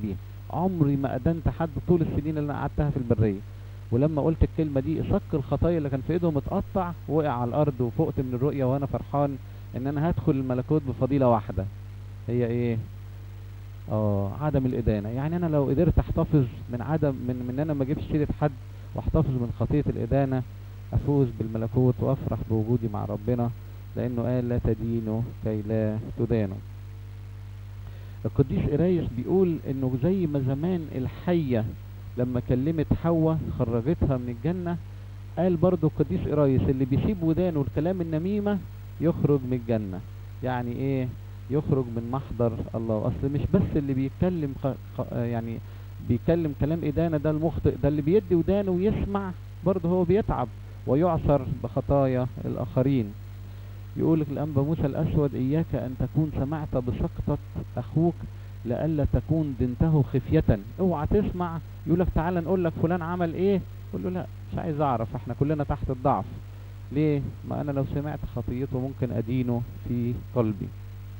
عمري ما ادنت حد طول السنين اللي انا قعدتها في البريه ولما قلت الكلمه دي صك الخطايا اللي كان في ايدهم اتقطع وقع على الارض وفقت من الرؤيه وانا فرحان ان انا هدخل الملكوت بفضيله واحده هي ايه اه عدم الادانه يعني انا لو قدرت احتفظ من عدم من من ان انا ما اجيبش سيره حد واحتفظ من خطيه الادانه افوز بالملكوت وافرح بوجودي مع ربنا لانه قال لا تدينوا كي لا تدانوا القديس إيريس بيقول انه زي ما زمان الحية لما كلمت حواء خرجتها من الجنة قال برضو القديس إيريس اللي بيسيب ودانه الكلام النميمة يخرج من الجنة يعني ايه يخرج من محضر الله اصل مش بس اللي بيتكلم خ... خ... يعني بيتكلم كلام إدانة ده المخطئ ده اللي بيدي ودانه ويسمع برضه هو بيتعب ويعثر بخطايا الآخرين يقول لك الأنبا موسى الأسود إياك أن تكون سمعت بسقطة أخوك لئلا تكون دنته خفية اوعى تسمع يقول لك تعالى نقول لك فلان عمل ايه قول له لا مش عايز اعرف احنا كلنا تحت الضعف ليه ما انا لو سمعت خطيته ممكن ادينه في قلبي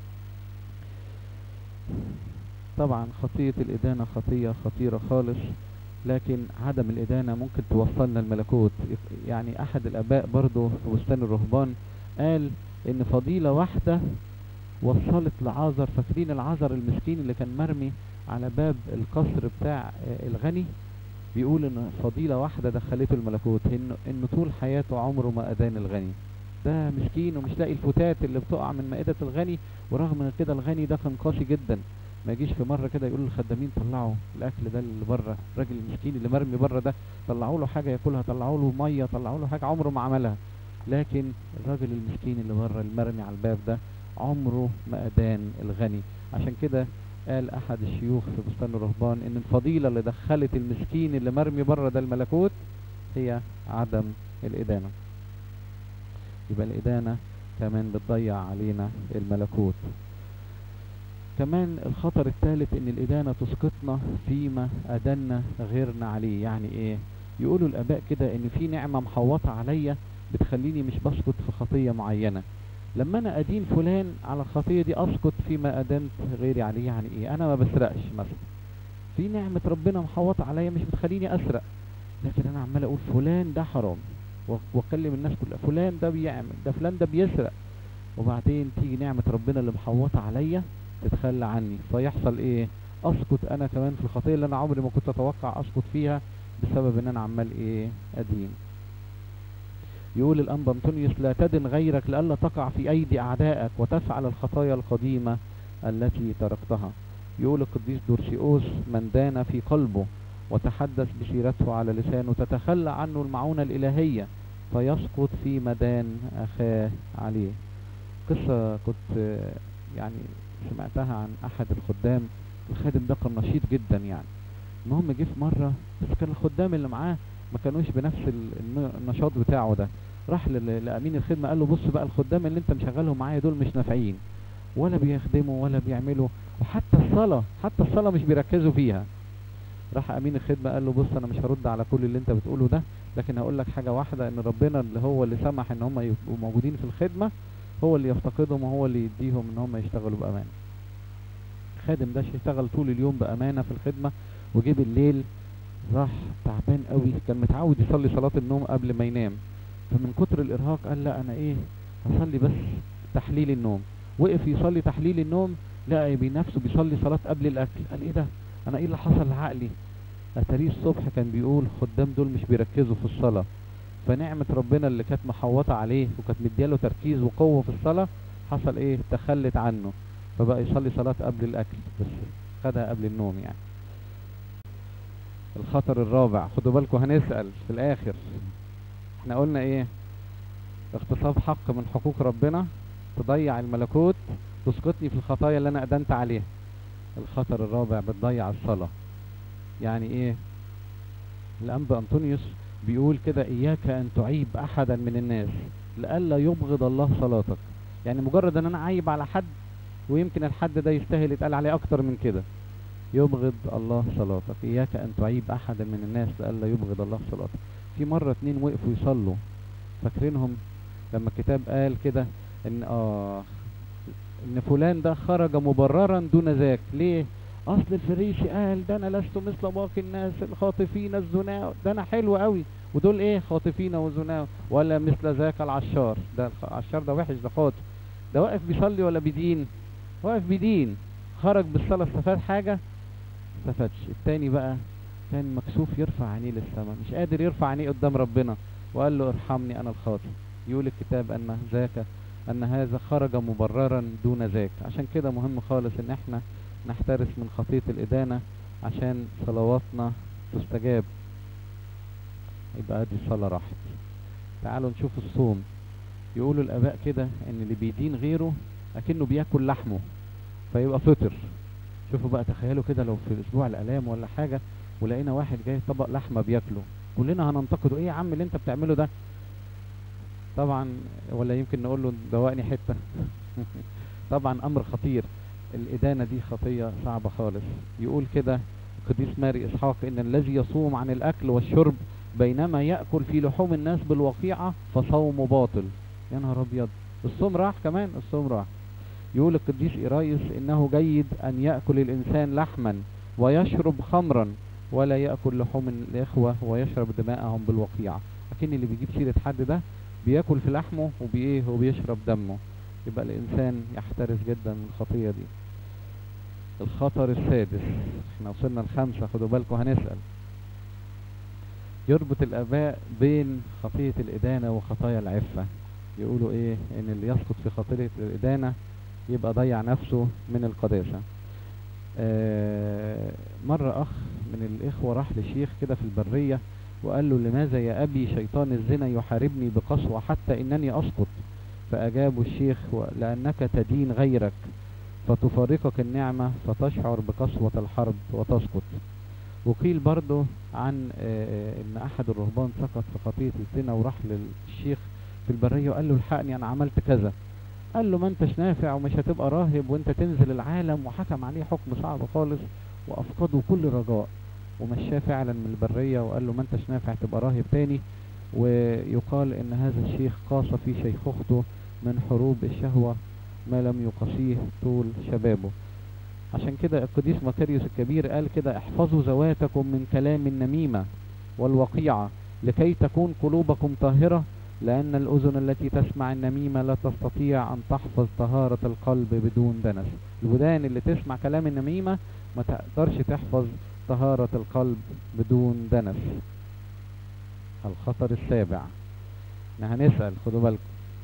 طبعا خطية الإدانة خطية خطيرة خالص لكن عدم الإدانة ممكن توصلنا الملكوت يعني أحد الآباء برضو في بستان الرهبان قال إن فضيلة واحدة وصلت لعازر فاكرين العازر المسكين اللي كان مرمي على باب القصر بتاع الغني بيقول إن فضيلة واحدة دخلته الملكوت إنه إنه طول حياته عمره ما أدان الغني ده مسكين ومش لاقي الفتات اللي بتقع من مائدة الغني ورغم من كده الغني ده كان قاسي جدا ما يجيش في مره كده يقول للخدامين طلعوا الاكل ده اللي بره الراجل المسكين اللي مرمي بره ده طلعوا له حاجه ياكلها طلعوا له ميه طلعوا له حاجه عمره ما عملها لكن الراجل المسكين اللي بره المرمي على الباب ده عمره ما ادان الغني عشان كده قال احد الشيوخ في بستان الرهبان ان الفضيله اللي دخلت المسكين اللي مرمي بره ده الملكوت هي عدم الادانه يبقى الادانه كمان بتضيع علينا الملكوت كمان الخطر الثالث ان الادانة تسقطنا فيما ادنا غيرنا عليه يعني ايه يقولوا الاباء كده ان في نعمة محوطة عليا بتخليني مش بسقط في خطية معينة لما انا ادين فلان على الخطية دي اسقط فيما ادنت غيري عليه يعني ايه انا ما بسرقش مثلا في نعمة ربنا محوطة عليا مش بتخليني اسرق لكن انا عمال اقول فلان ده حرام واكلم الناس كلها فلان ده بيعمل ده فلان ده بيسرق وبعدين تيجي نعمة ربنا اللي محوطة عليا تتخلى عني فيحصل ايه اسقط انا كمان في الخطيه اللي انا عمري ما كنت اتوقع اسقط فيها بسبب ان انا عمال ايه ادين يقول الانبا انطونيوس لا تدن غيرك لئلا تقع في ايدي اعدائك وتفعل الخطايا القديمه التي تركتها يقول القديس دورسيوس من دان في قلبه وتحدث بسيرته على لسانه تتخلى عنه المعونه الالهيه فيسقط في مدان اخاه عليه قصه كنت يعني سمعتها عن احد الخدام الخادم ده كان نشيط جدا يعني المهم جه في مره بس كان الخدام اللي معاه ما كانوش بنفس النشاط بتاعه ده راح لامين الخدمه قال له بص بقى الخدام اللي انت مشغلهم معايا دول مش نافعين ولا بيخدموا ولا بيعملوا وحتى الصلاه حتى الصلاه مش بيركزوا فيها راح امين الخدمه قال له بص انا مش هرد على كل اللي انت بتقوله ده لكن هقول لك حاجه واحده ان ربنا اللي هو اللي سمح ان هم يبقوا موجودين في الخدمه هو اللي يفتقدهم وهو اللي يديهم ان هم يشتغلوا بأمانة الخادم ده اشتغل طول اليوم بأمانة في الخدمة وجه بالليل راح تعبان قوي كان متعود يصلي صلاة النوم قبل ما ينام فمن كتر الإرهاق قال لا أنا إيه هصلي بس تحليل النوم وقف يصلي تحليل النوم لقى بنفسه بيصلي صلاة قبل الأكل قال إيه ده أنا إيه اللي حصل لعقلي أتاريه الصبح كان بيقول خدام دول مش بيركزوا في الصلاة فنعمة ربنا اللي كانت محوطة عليه وكانت مدياله تركيز وقوة في الصلاة حصل ايه تخلت عنه فبقى يصلي صلاة قبل الاكل بس خدها قبل النوم يعني الخطر الرابع خدوا بالكم هنسأل في الاخر احنا قلنا ايه اغتصاب حق من حقوق ربنا تضيع الملكوت تسقطني في الخطايا اللي انا ادنت عليها الخطر الرابع بتضيع الصلاة يعني ايه الانبا انطونيوس بيقول كده إياك أن تعيب أحدا من الناس لئلا يبغض الله صلاتك يعني مجرد أن أنا عايب على حد ويمكن الحد ده يستاهل يتقال عليه أكتر من كده يبغض الله صلاتك إياك أن تعيب أحدا من الناس لئلا يبغض الله صلاتك في مرة اتنين وقفوا يصلوا فاكرينهم لما الكتاب قال كده إن آه إن فلان ده خرج مبررا دون ذاك ليه؟ اصل الفريسي قال ده انا لست مثل باقي الناس الخاطفين الزنا ده انا حلو قوي ودول ايه خاطفين وزنا ولا مثل ذاك العشار ده العشار ده وحش ده خاطف ده واقف بيصلي ولا بيدين واقف بيدين خرج بالصلاة استفاد حاجة استفادش التاني بقى كان مكسوف يرفع عينيه للسماء مش قادر يرفع عينيه قدام ربنا وقال له ارحمني انا الخاطئ يقول الكتاب ان ذاك ان هذا خرج مبررا دون ذاك عشان كده مهم خالص ان احنا نحترس من خطية الادانة عشان صلواتنا تستجاب يبقى دي الصلاة راحت تعالوا نشوف الصوم يقولوا الاباء كده ان اللي بيدين غيره اكنه بياكل لحمه فيبقى فطر شوفوا بقى تخيلوا كده لو في اسبوع الالام ولا حاجة ولقينا واحد جاي طبق لحمة بياكله كلنا هننتقده ايه يا عم اللي انت بتعمله ده طبعا ولا يمكن نقول له دوقني حتة طبعا امر خطير الادانة دي خطية صعبة خالص يقول كده القديس ماري اسحاق ان الذي يصوم عن الاكل والشرب بينما يأكل في لحوم الناس بالوقيعة فصومه باطل يا نهار ابيض الصوم راح كمان الصوم راح يقول القديس إيرايس إنه جيد أن يأكل الإنسان لحما ويشرب خمرا ولا يأكل لحوم الإخوة ويشرب دماءهم بالوقيعة لكن اللي بيجيب سيرة حد ده بياكل في لحمه وبإيه وبيشرب دمه يبقى الإنسان يحترس جدا من الخطية دي الخطر السادس احنا وصلنا الخمسة خدوا بالكم هنسأل يربط الآباء بين خطية الإدانة وخطايا العفة يقولوا إيه إن اللي يسقط في خطية الإدانة يبقى ضيع نفسه من القداسة آه مرة أخ من الإخوة راح لشيخ كده في البرية وقال له لماذا يا أبي شيطان الزنا يحاربني بقسوة حتى إنني أسقط فأجابه الشيخ لأنك تدين غيرك فتفارقك النعمة فتشعر بقسوة الحرب وتسقط وقيل برضه عن آه ان احد الرهبان سقط في خطية الزنا وراح للشيخ في البرية وقال له الحقني انا عملت كذا قال له ما انتش نافع ومش هتبقى راهب وانت تنزل العالم وحكم عليه حكم صعب خالص وافقده كل رجاء ومشاه فعلا من البرية وقال له ما انتش نافع تبقى راهب تاني ويقال ان هذا الشيخ قاس في شيخوخته من حروب الشهوة ما لم يقاسيه طول شبابه عشان كده القديس مكاريوس الكبير قال كده احفظوا ذواتكم من كلام النميمة والوقيعة لكي تكون قلوبكم طاهرة لأن الأذن التي تسمع النميمة لا تستطيع أن تحفظ طهارة القلب بدون دنس الودان اللي تسمع كلام النميمة ما تقدرش تحفظ طهارة القلب بدون دنس الخطر السابع احنا هنسأل خدوا بالكم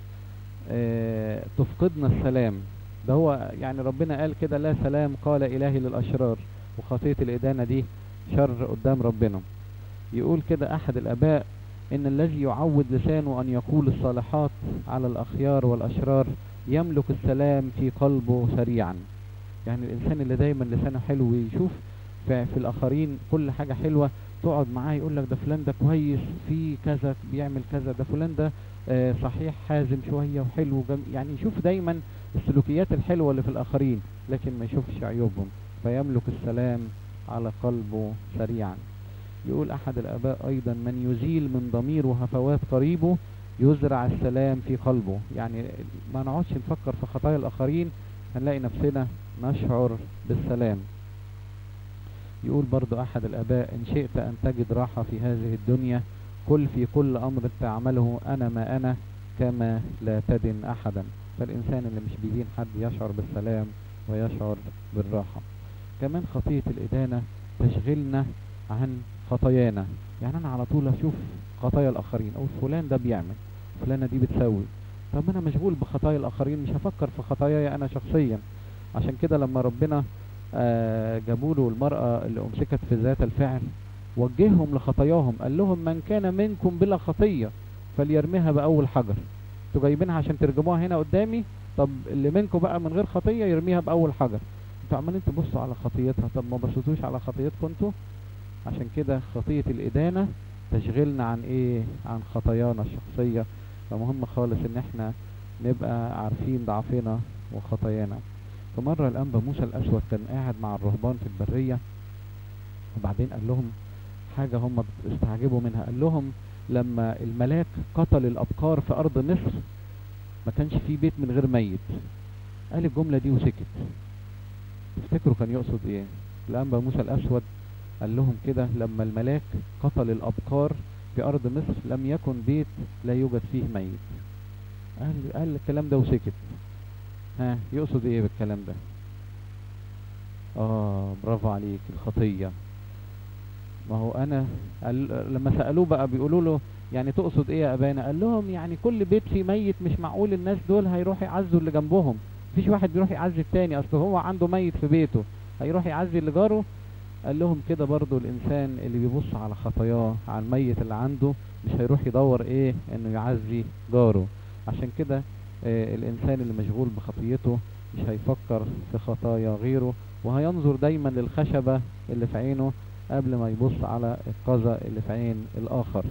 اه تفقدنا السلام ده هو يعني ربنا قال كده لا سلام قال إلهي للأشرار وخطية الإدانة دي شر قدام ربنا يقول كده أحد الآباء إن الذي يعود لسانه أن يقول الصالحات على الأخيار والأشرار يملك السلام في قلبه سريعا يعني الإنسان اللي دايما لسانه حلو ويشوف في, في الآخرين كل حاجة حلوة تقعد معاه يقول لك ده فلان ده كويس في كذا بيعمل كذا ده فلان ده آه صحيح حازم شوية وحلو يعني يشوف دايما السلوكيات الحلوة اللي في الآخرين لكن ما يشوفش عيوبهم فيملك السلام على قلبه سريعا يقول أحد الآباء أيضا من يزيل من ضميره هفوات قريبه يزرع السلام في قلبه يعني ما نقعدش نفكر في خطايا الآخرين هنلاقي نفسنا نشعر بالسلام يقول برضو أحد الآباء إن شئت أن تجد راحة في هذه الدنيا كل في كل أمر تعمله أنا ما أنا كما لا تدن أحدا فالإنسان اللي مش بيدين حد يشعر بالسلام ويشعر بالراحة كمان خطية الإدانة تشغلنا عن خطايانا يعني أنا على طول أشوف خطايا الآخرين أو فلان ده بيعمل فلانة دي بتسوي طب أنا مشغول بخطايا الآخرين مش هفكر في خطاياي أنا شخصيا عشان كده لما ربنا آه جابوا له المرأة اللي أمسكت في ذات الفعل وجههم لخطاياهم قال لهم من كان منكم بلا خطية فليرميها بأول حجر انتوا جايبينها عشان ترجموها هنا قدامي طب اللي منكم بقى من غير خطية يرميها بأول حجر انتوا عمالين تبصوا على خطيتها طب ما بصيتوش على خطيتكم انتوا عشان كده خطية الإدانة تشغلنا عن ايه عن خطايانا الشخصية فمهم خالص ان احنا نبقى عارفين ضعفنا وخطايانا فمرة الأنبا موسى الأسود كان قاعد مع الرهبان في البرية وبعدين قال لهم حاجة هم استعجبوا منها قال لهم لما الملاك قتل الأبقار في أرض مصر ما كانش في بيت من غير ميت قال الجملة دي وسكت تفتكروا كان يقصد ايه الأنبا موسى الأسود قال لهم كده لما الملاك قتل الأبقار في أرض مصر لم يكن بيت لا يوجد فيه ميت قال, قال الكلام ده وسكت ها يقصد ايه بالكلام ده اه برافو عليك الخطية ما هو انا قال لما سألوه بقى بيقولوا له يعني تقصد ايه يا ابانا قال لهم يعني كل بيت فيه ميت مش معقول الناس دول هيروحوا يعزوا اللي جنبهم مفيش واحد بيروح يعزي التاني اصل هو عنده ميت في بيته هيروح يعزي اللي جاره قال لهم كده برضو الانسان اللي بيبص على خطاياه على الميت اللي عنده مش هيروح يدور ايه انه يعزي جاره عشان كده آه الانسان اللي مشغول بخطيته مش هيفكر في خطايا غيره وهينظر دايما للخشبة اللي في عينه قبل ما يبص على القذى اللي في عين الاخر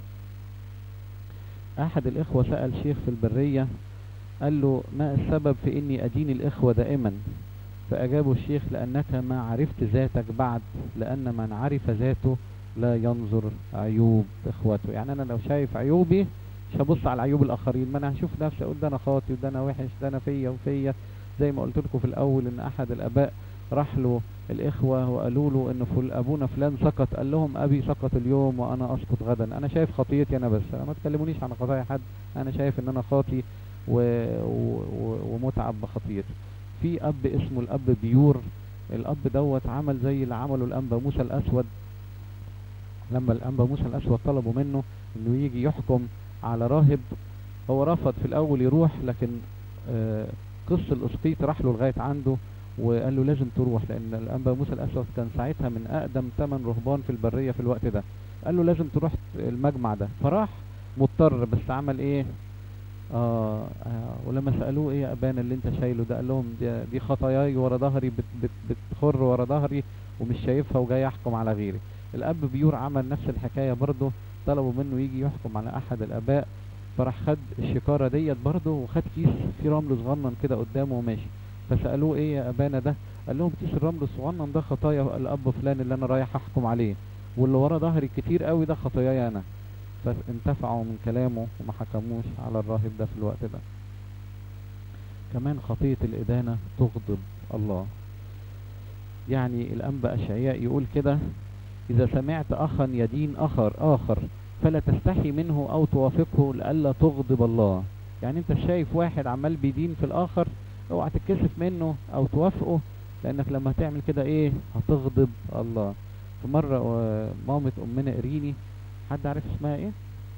احد الاخوة سأل شيخ في البرية قال له ما السبب في اني ادين الاخوة دائما فاجابه الشيخ لانك ما عرفت ذاتك بعد لان من عرف ذاته لا ينظر عيوب اخوته يعني انا لو شايف عيوبي مش هبص على عيوب الاخرين ما انا هشوف نفسي اقول ده انا خاطي وده انا وحش ده انا فيا وفيا زي ما قلت لكم في الاول ان احد الاباء راح له الاخوة وقالوا له ان فل ابونا فلان سقط قال لهم ابي سقط اليوم وانا اسقط غدا انا شايف خطيتي انا بس ما تكلمونيش عن خطايا حد انا شايف ان انا خاطي و... و... ومتعب بخطيتي في اب اسمه الاب بيور الاب دوت عمل زي اللي عمله الانبا موسى الاسود لما الانبا موسى الاسود طلبوا منه انه يجي يحكم على راهب هو رفض في الاول يروح لكن آه قص الاسقيط راح له لغايه عنده وقال له لازم تروح لان الانبا موسى الاسود كان ساعتها من اقدم ثمان رهبان في البريه في الوقت ده قال له لازم تروح المجمع ده فراح مضطر بس عمل ايه آه, آه ولما سالوه ايه يا ابانا اللي انت شايله ده قال لهم دي, دي خطاياي ورا ظهري بت بت بتخر ورا ظهري ومش شايفها وجاي احكم على غيري الاب بيور عمل نفس الحكايه برضه طلبوا منه يجي يحكم على احد الاباء فراح خد الشكاره ديت برضه وخد كيس فيه رمل صغنن كده قدامه وماشي فسالوه ايه يا ابانا ده قال لهم كيس الرمل الصغنن ده خطايا الاب فلان اللي انا رايح احكم عليه واللي ورا ظهري كتير قوي ده خطاياي انا فانتفعوا من كلامه وما حكموش على الراهب ده في الوقت ده كمان خطية الإدانة تغضب الله يعني الأنبا أشعياء يقول كده إذا سمعت أخا يدين أخر آخر فلا تستحي منه أو توافقه لئلا تغضب الله يعني أنت شايف واحد عمال بيدين في الآخر اوعى تتكسف منه أو توافقه لأنك لما تعمل كده إيه هتغضب الله في مرة مامة أمنا إريني حد عارف اسمها إيه؟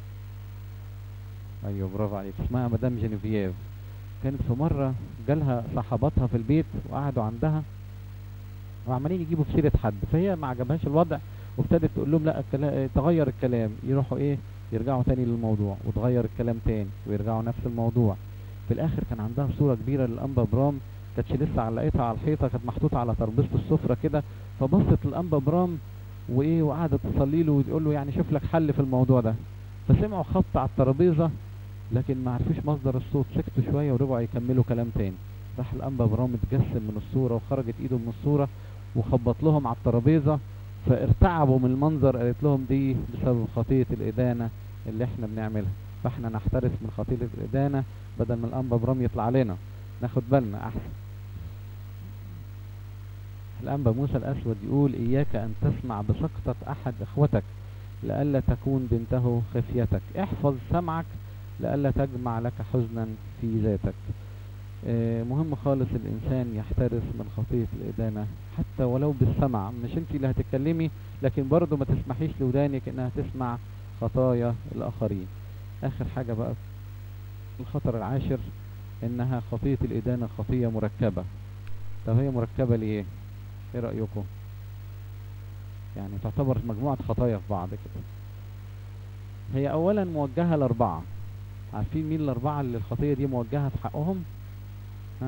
أيوه برافو عليك اسمها مدام جينيفييف كانت في مرة جالها صحباتها في البيت وقعدوا عندها وعمالين يجيبوا في سيرة حد فهي ما عجبهاش الوضع وابتدت تقول لهم لا الكلام تغير الكلام يروحوا ايه يرجعوا تاني للموضوع وتغير الكلام تاني ويرجعوا نفس الموضوع في الاخر كان عندها صورة كبيرة للانبا برام كانتش لسه علقتها على الحيطة كانت محطوطة على ترابيزة السفرة كده فبصت الانبا برام وايه وقعدت تصلي له وتقول له يعني شوف لك حل في الموضوع ده فسمعوا خبط على الترابيزة لكن ما عرفوش مصدر الصوت سكتوا شوية ورجعوا يكملوا كلام تاني راح الانبا برام اتجسم من الصورة وخرجت ايده من الصورة وخبط لهم على الترابيزة فارتعبوا من المنظر قالت لهم دي بسبب خطية الإدانة اللي احنا بنعملها فاحنا نحترس من خطية الإدانة بدل ما الأنبا برام يطلع علينا ناخد بالنا أحسن الأنبا موسى الأسود يقول إياك أن تسمع بسقطة أحد إخوتك لئلا تكون بنته خفيتك احفظ سمعك لئلا تجمع لك حزنا في ذاتك مهم خالص الإنسان يحترس من خطية الإدانة حتى ولو بالسمع مش انت اللي هتتكلمي لكن برضه ما تسمحيش لودانك انها تسمع خطايا الآخرين آخر حاجة بقى الخطر العاشر انها خطية الإدانة خطية مركبة طب هي مركبة ليه ايه رأيكم يعني تعتبر مجموعة خطايا في بعض كده هي اولا موجهة لاربعة عارفين مين الاربعة اللي الخطية دي موجهة في حقهم ها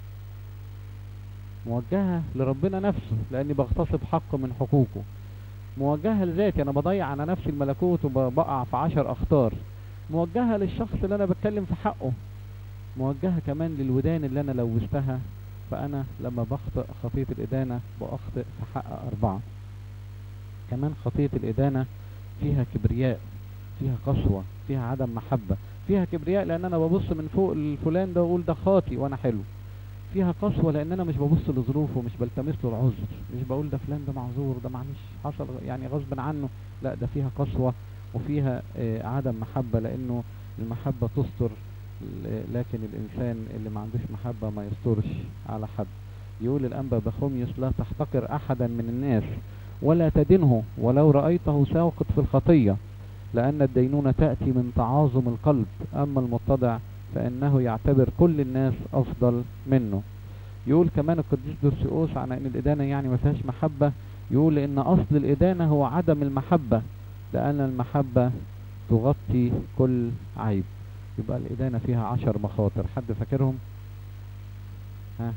موجهة لربنا نفسه لاني بغتصب حق من حقوقه موجهة لذاتي انا بضيع على نفسي الملكوت وبقع في عشر اخطار موجهة للشخص اللي انا بتكلم في حقه موجهة كمان للودان اللي انا لوثتها فانا لما بخطئ خطية الادانة باخطئ في حق اربعة كمان خطية الادانة فيها كبرياء فيها قسوة فيها عدم محبة فيها كبرياء لان انا ببص من فوق الفلان ده واقول ده خاطي وانا حلو فيها قسوة لان انا مش ببص لظروفه مش بلتمس له العذر مش بقول ده فلان ده معذور ده معلش حصل يعني غصب عنه لا ده فيها قسوة وفيها آه، عدم محبة لانه المحبة تستر ل- لكن الانسان اللي ما عندوش محبة ما يسترش على حد يقول الانبا بخوميوس لا تحتقر احدا من الناس ولا تدنه ولو رأيته ساقط في الخطية لأن الدينونة تأتي من تعاظم القلب أما المتضع فإنه يعتبر كل الناس أفضل منه يقول كمان القديس دورسيوس عن أن الإدانة يعني ما فيهاش محبة يقول إن أصل الإدانة هو عدم المحبة لأن المحبة تغطي كل عيب يبقى الإدانة فيها عشر مخاطر حد فاكرهم؟ ها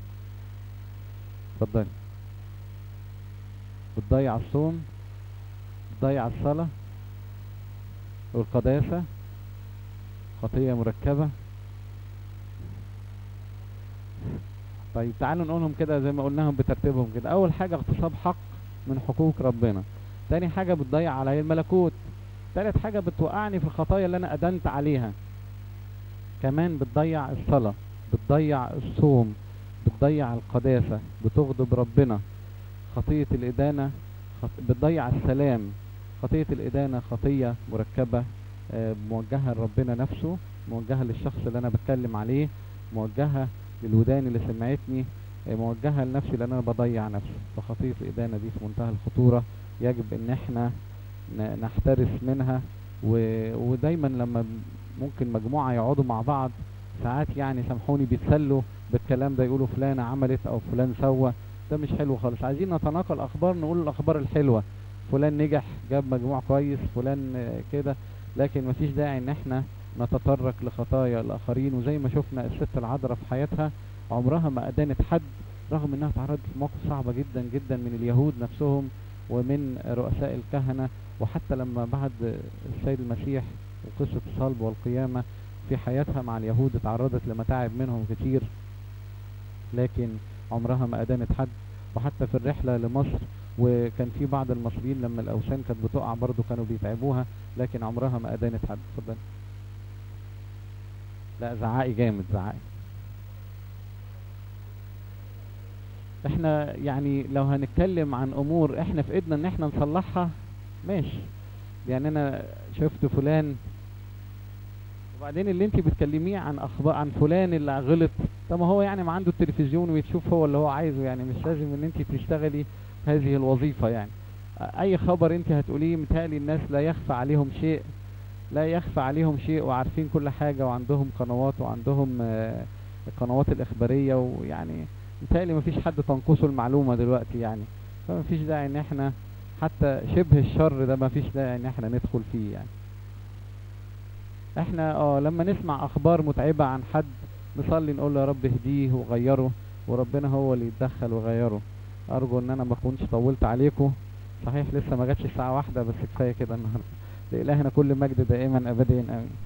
اتفضلي بتضيع الصوم بتضيع الصلاة والقداسة خطية مركبة طيب تعالوا نقولهم كده زي ما قلناهم بترتيبهم كده أول حاجة اغتصاب حق من حقوق ربنا تاني حاجة بتضيع علي الملكوت تالت حاجة بتوقعني في الخطايا اللي أنا أدنت عليها كمان بتضيع الصلاة بتضيع الصوم بتضيع القداسة بتغضب ربنا خطية الإدانة خط... بتضيع السلام خطية الإدانة خطية مركبة آه، موجهة لربنا نفسه موجهة للشخص اللي أنا بتكلم عليه موجهة للودان اللي سمعتني آه، موجهة لنفسي لأن أنا بضيع نفسي فخطية الإدانة دي في منتهى الخطورة يجب إن احنا ن- نحترس منها و... ودايما لما ممكن مجموعة يقعدوا مع بعض ساعات يعني سامحوني بيتسلوا بالكلام ده يقولوا فلانة عملت أو فلان سوى ده مش حلو خالص عايزين نتناقل أخبار نقول الأخبار الحلوة فلان نجح جاب مجموع كويس فلان آه، كده لكن مفيش داعي ان احنا نتطرق لخطايا الاخرين وزي ما شفنا الست العذراء في حياتها عمرها ما ادانت حد رغم انها تعرضت لمواقف صعبة جدا جدا من اليهود نفسهم ومن رؤساء الكهنة وحتى لما بعد السيد المسيح وقصة الصلب والقيامة في حياتها مع اليهود اتعرضت لمتاعب منهم كتير لكن عمرها ما أدانت حد وحتى في الرحلة لمصر وكان في بعض المصريين لما الأوثان كانت بتقع برضو كانوا بيتعبوها لكن عمرها ما أدانت حد اتفضل لا زعائي جامد زعائي احنا يعني لو هنتكلم عن امور احنا في ايدنا ان احنا نصلحها ماشي يعني انا شفت فلان وبعدين اللي انت بتكلميه عن اخبار عن فلان اللي غلط طب ما هو يعني ما عنده التلفزيون ويتشوف هو اللي هو عايزه يعني مش لازم ان انت تشتغلي هذه الوظيفة يعني اي خبر انت هتقوليه متهيألي الناس لا يخفى عليهم شيء لا يخفى عليهم شيء وعارفين كل حاجة وعندهم قنوات وعندهم آه، القنوات الإخبارية ويعني متهيألي مفيش حد تنقصه المعلومة دلوقتي يعني فمفيش داعي ان احنا حتى شبه الشر ده مفيش داعي ان احنا ندخل فيه يعني احنا اه لما نسمع اخبار متعبة عن حد نصلي نقول له يا رب اهديه وغيره وربنا هو اللي يتدخل ويغيره ارجو ان انا ما اكونش طولت عليكم صحيح لسه ما جاتش الساعة واحدة بس كفاية كده النهاردة لإلهنا كل مجد دائما ابدا امين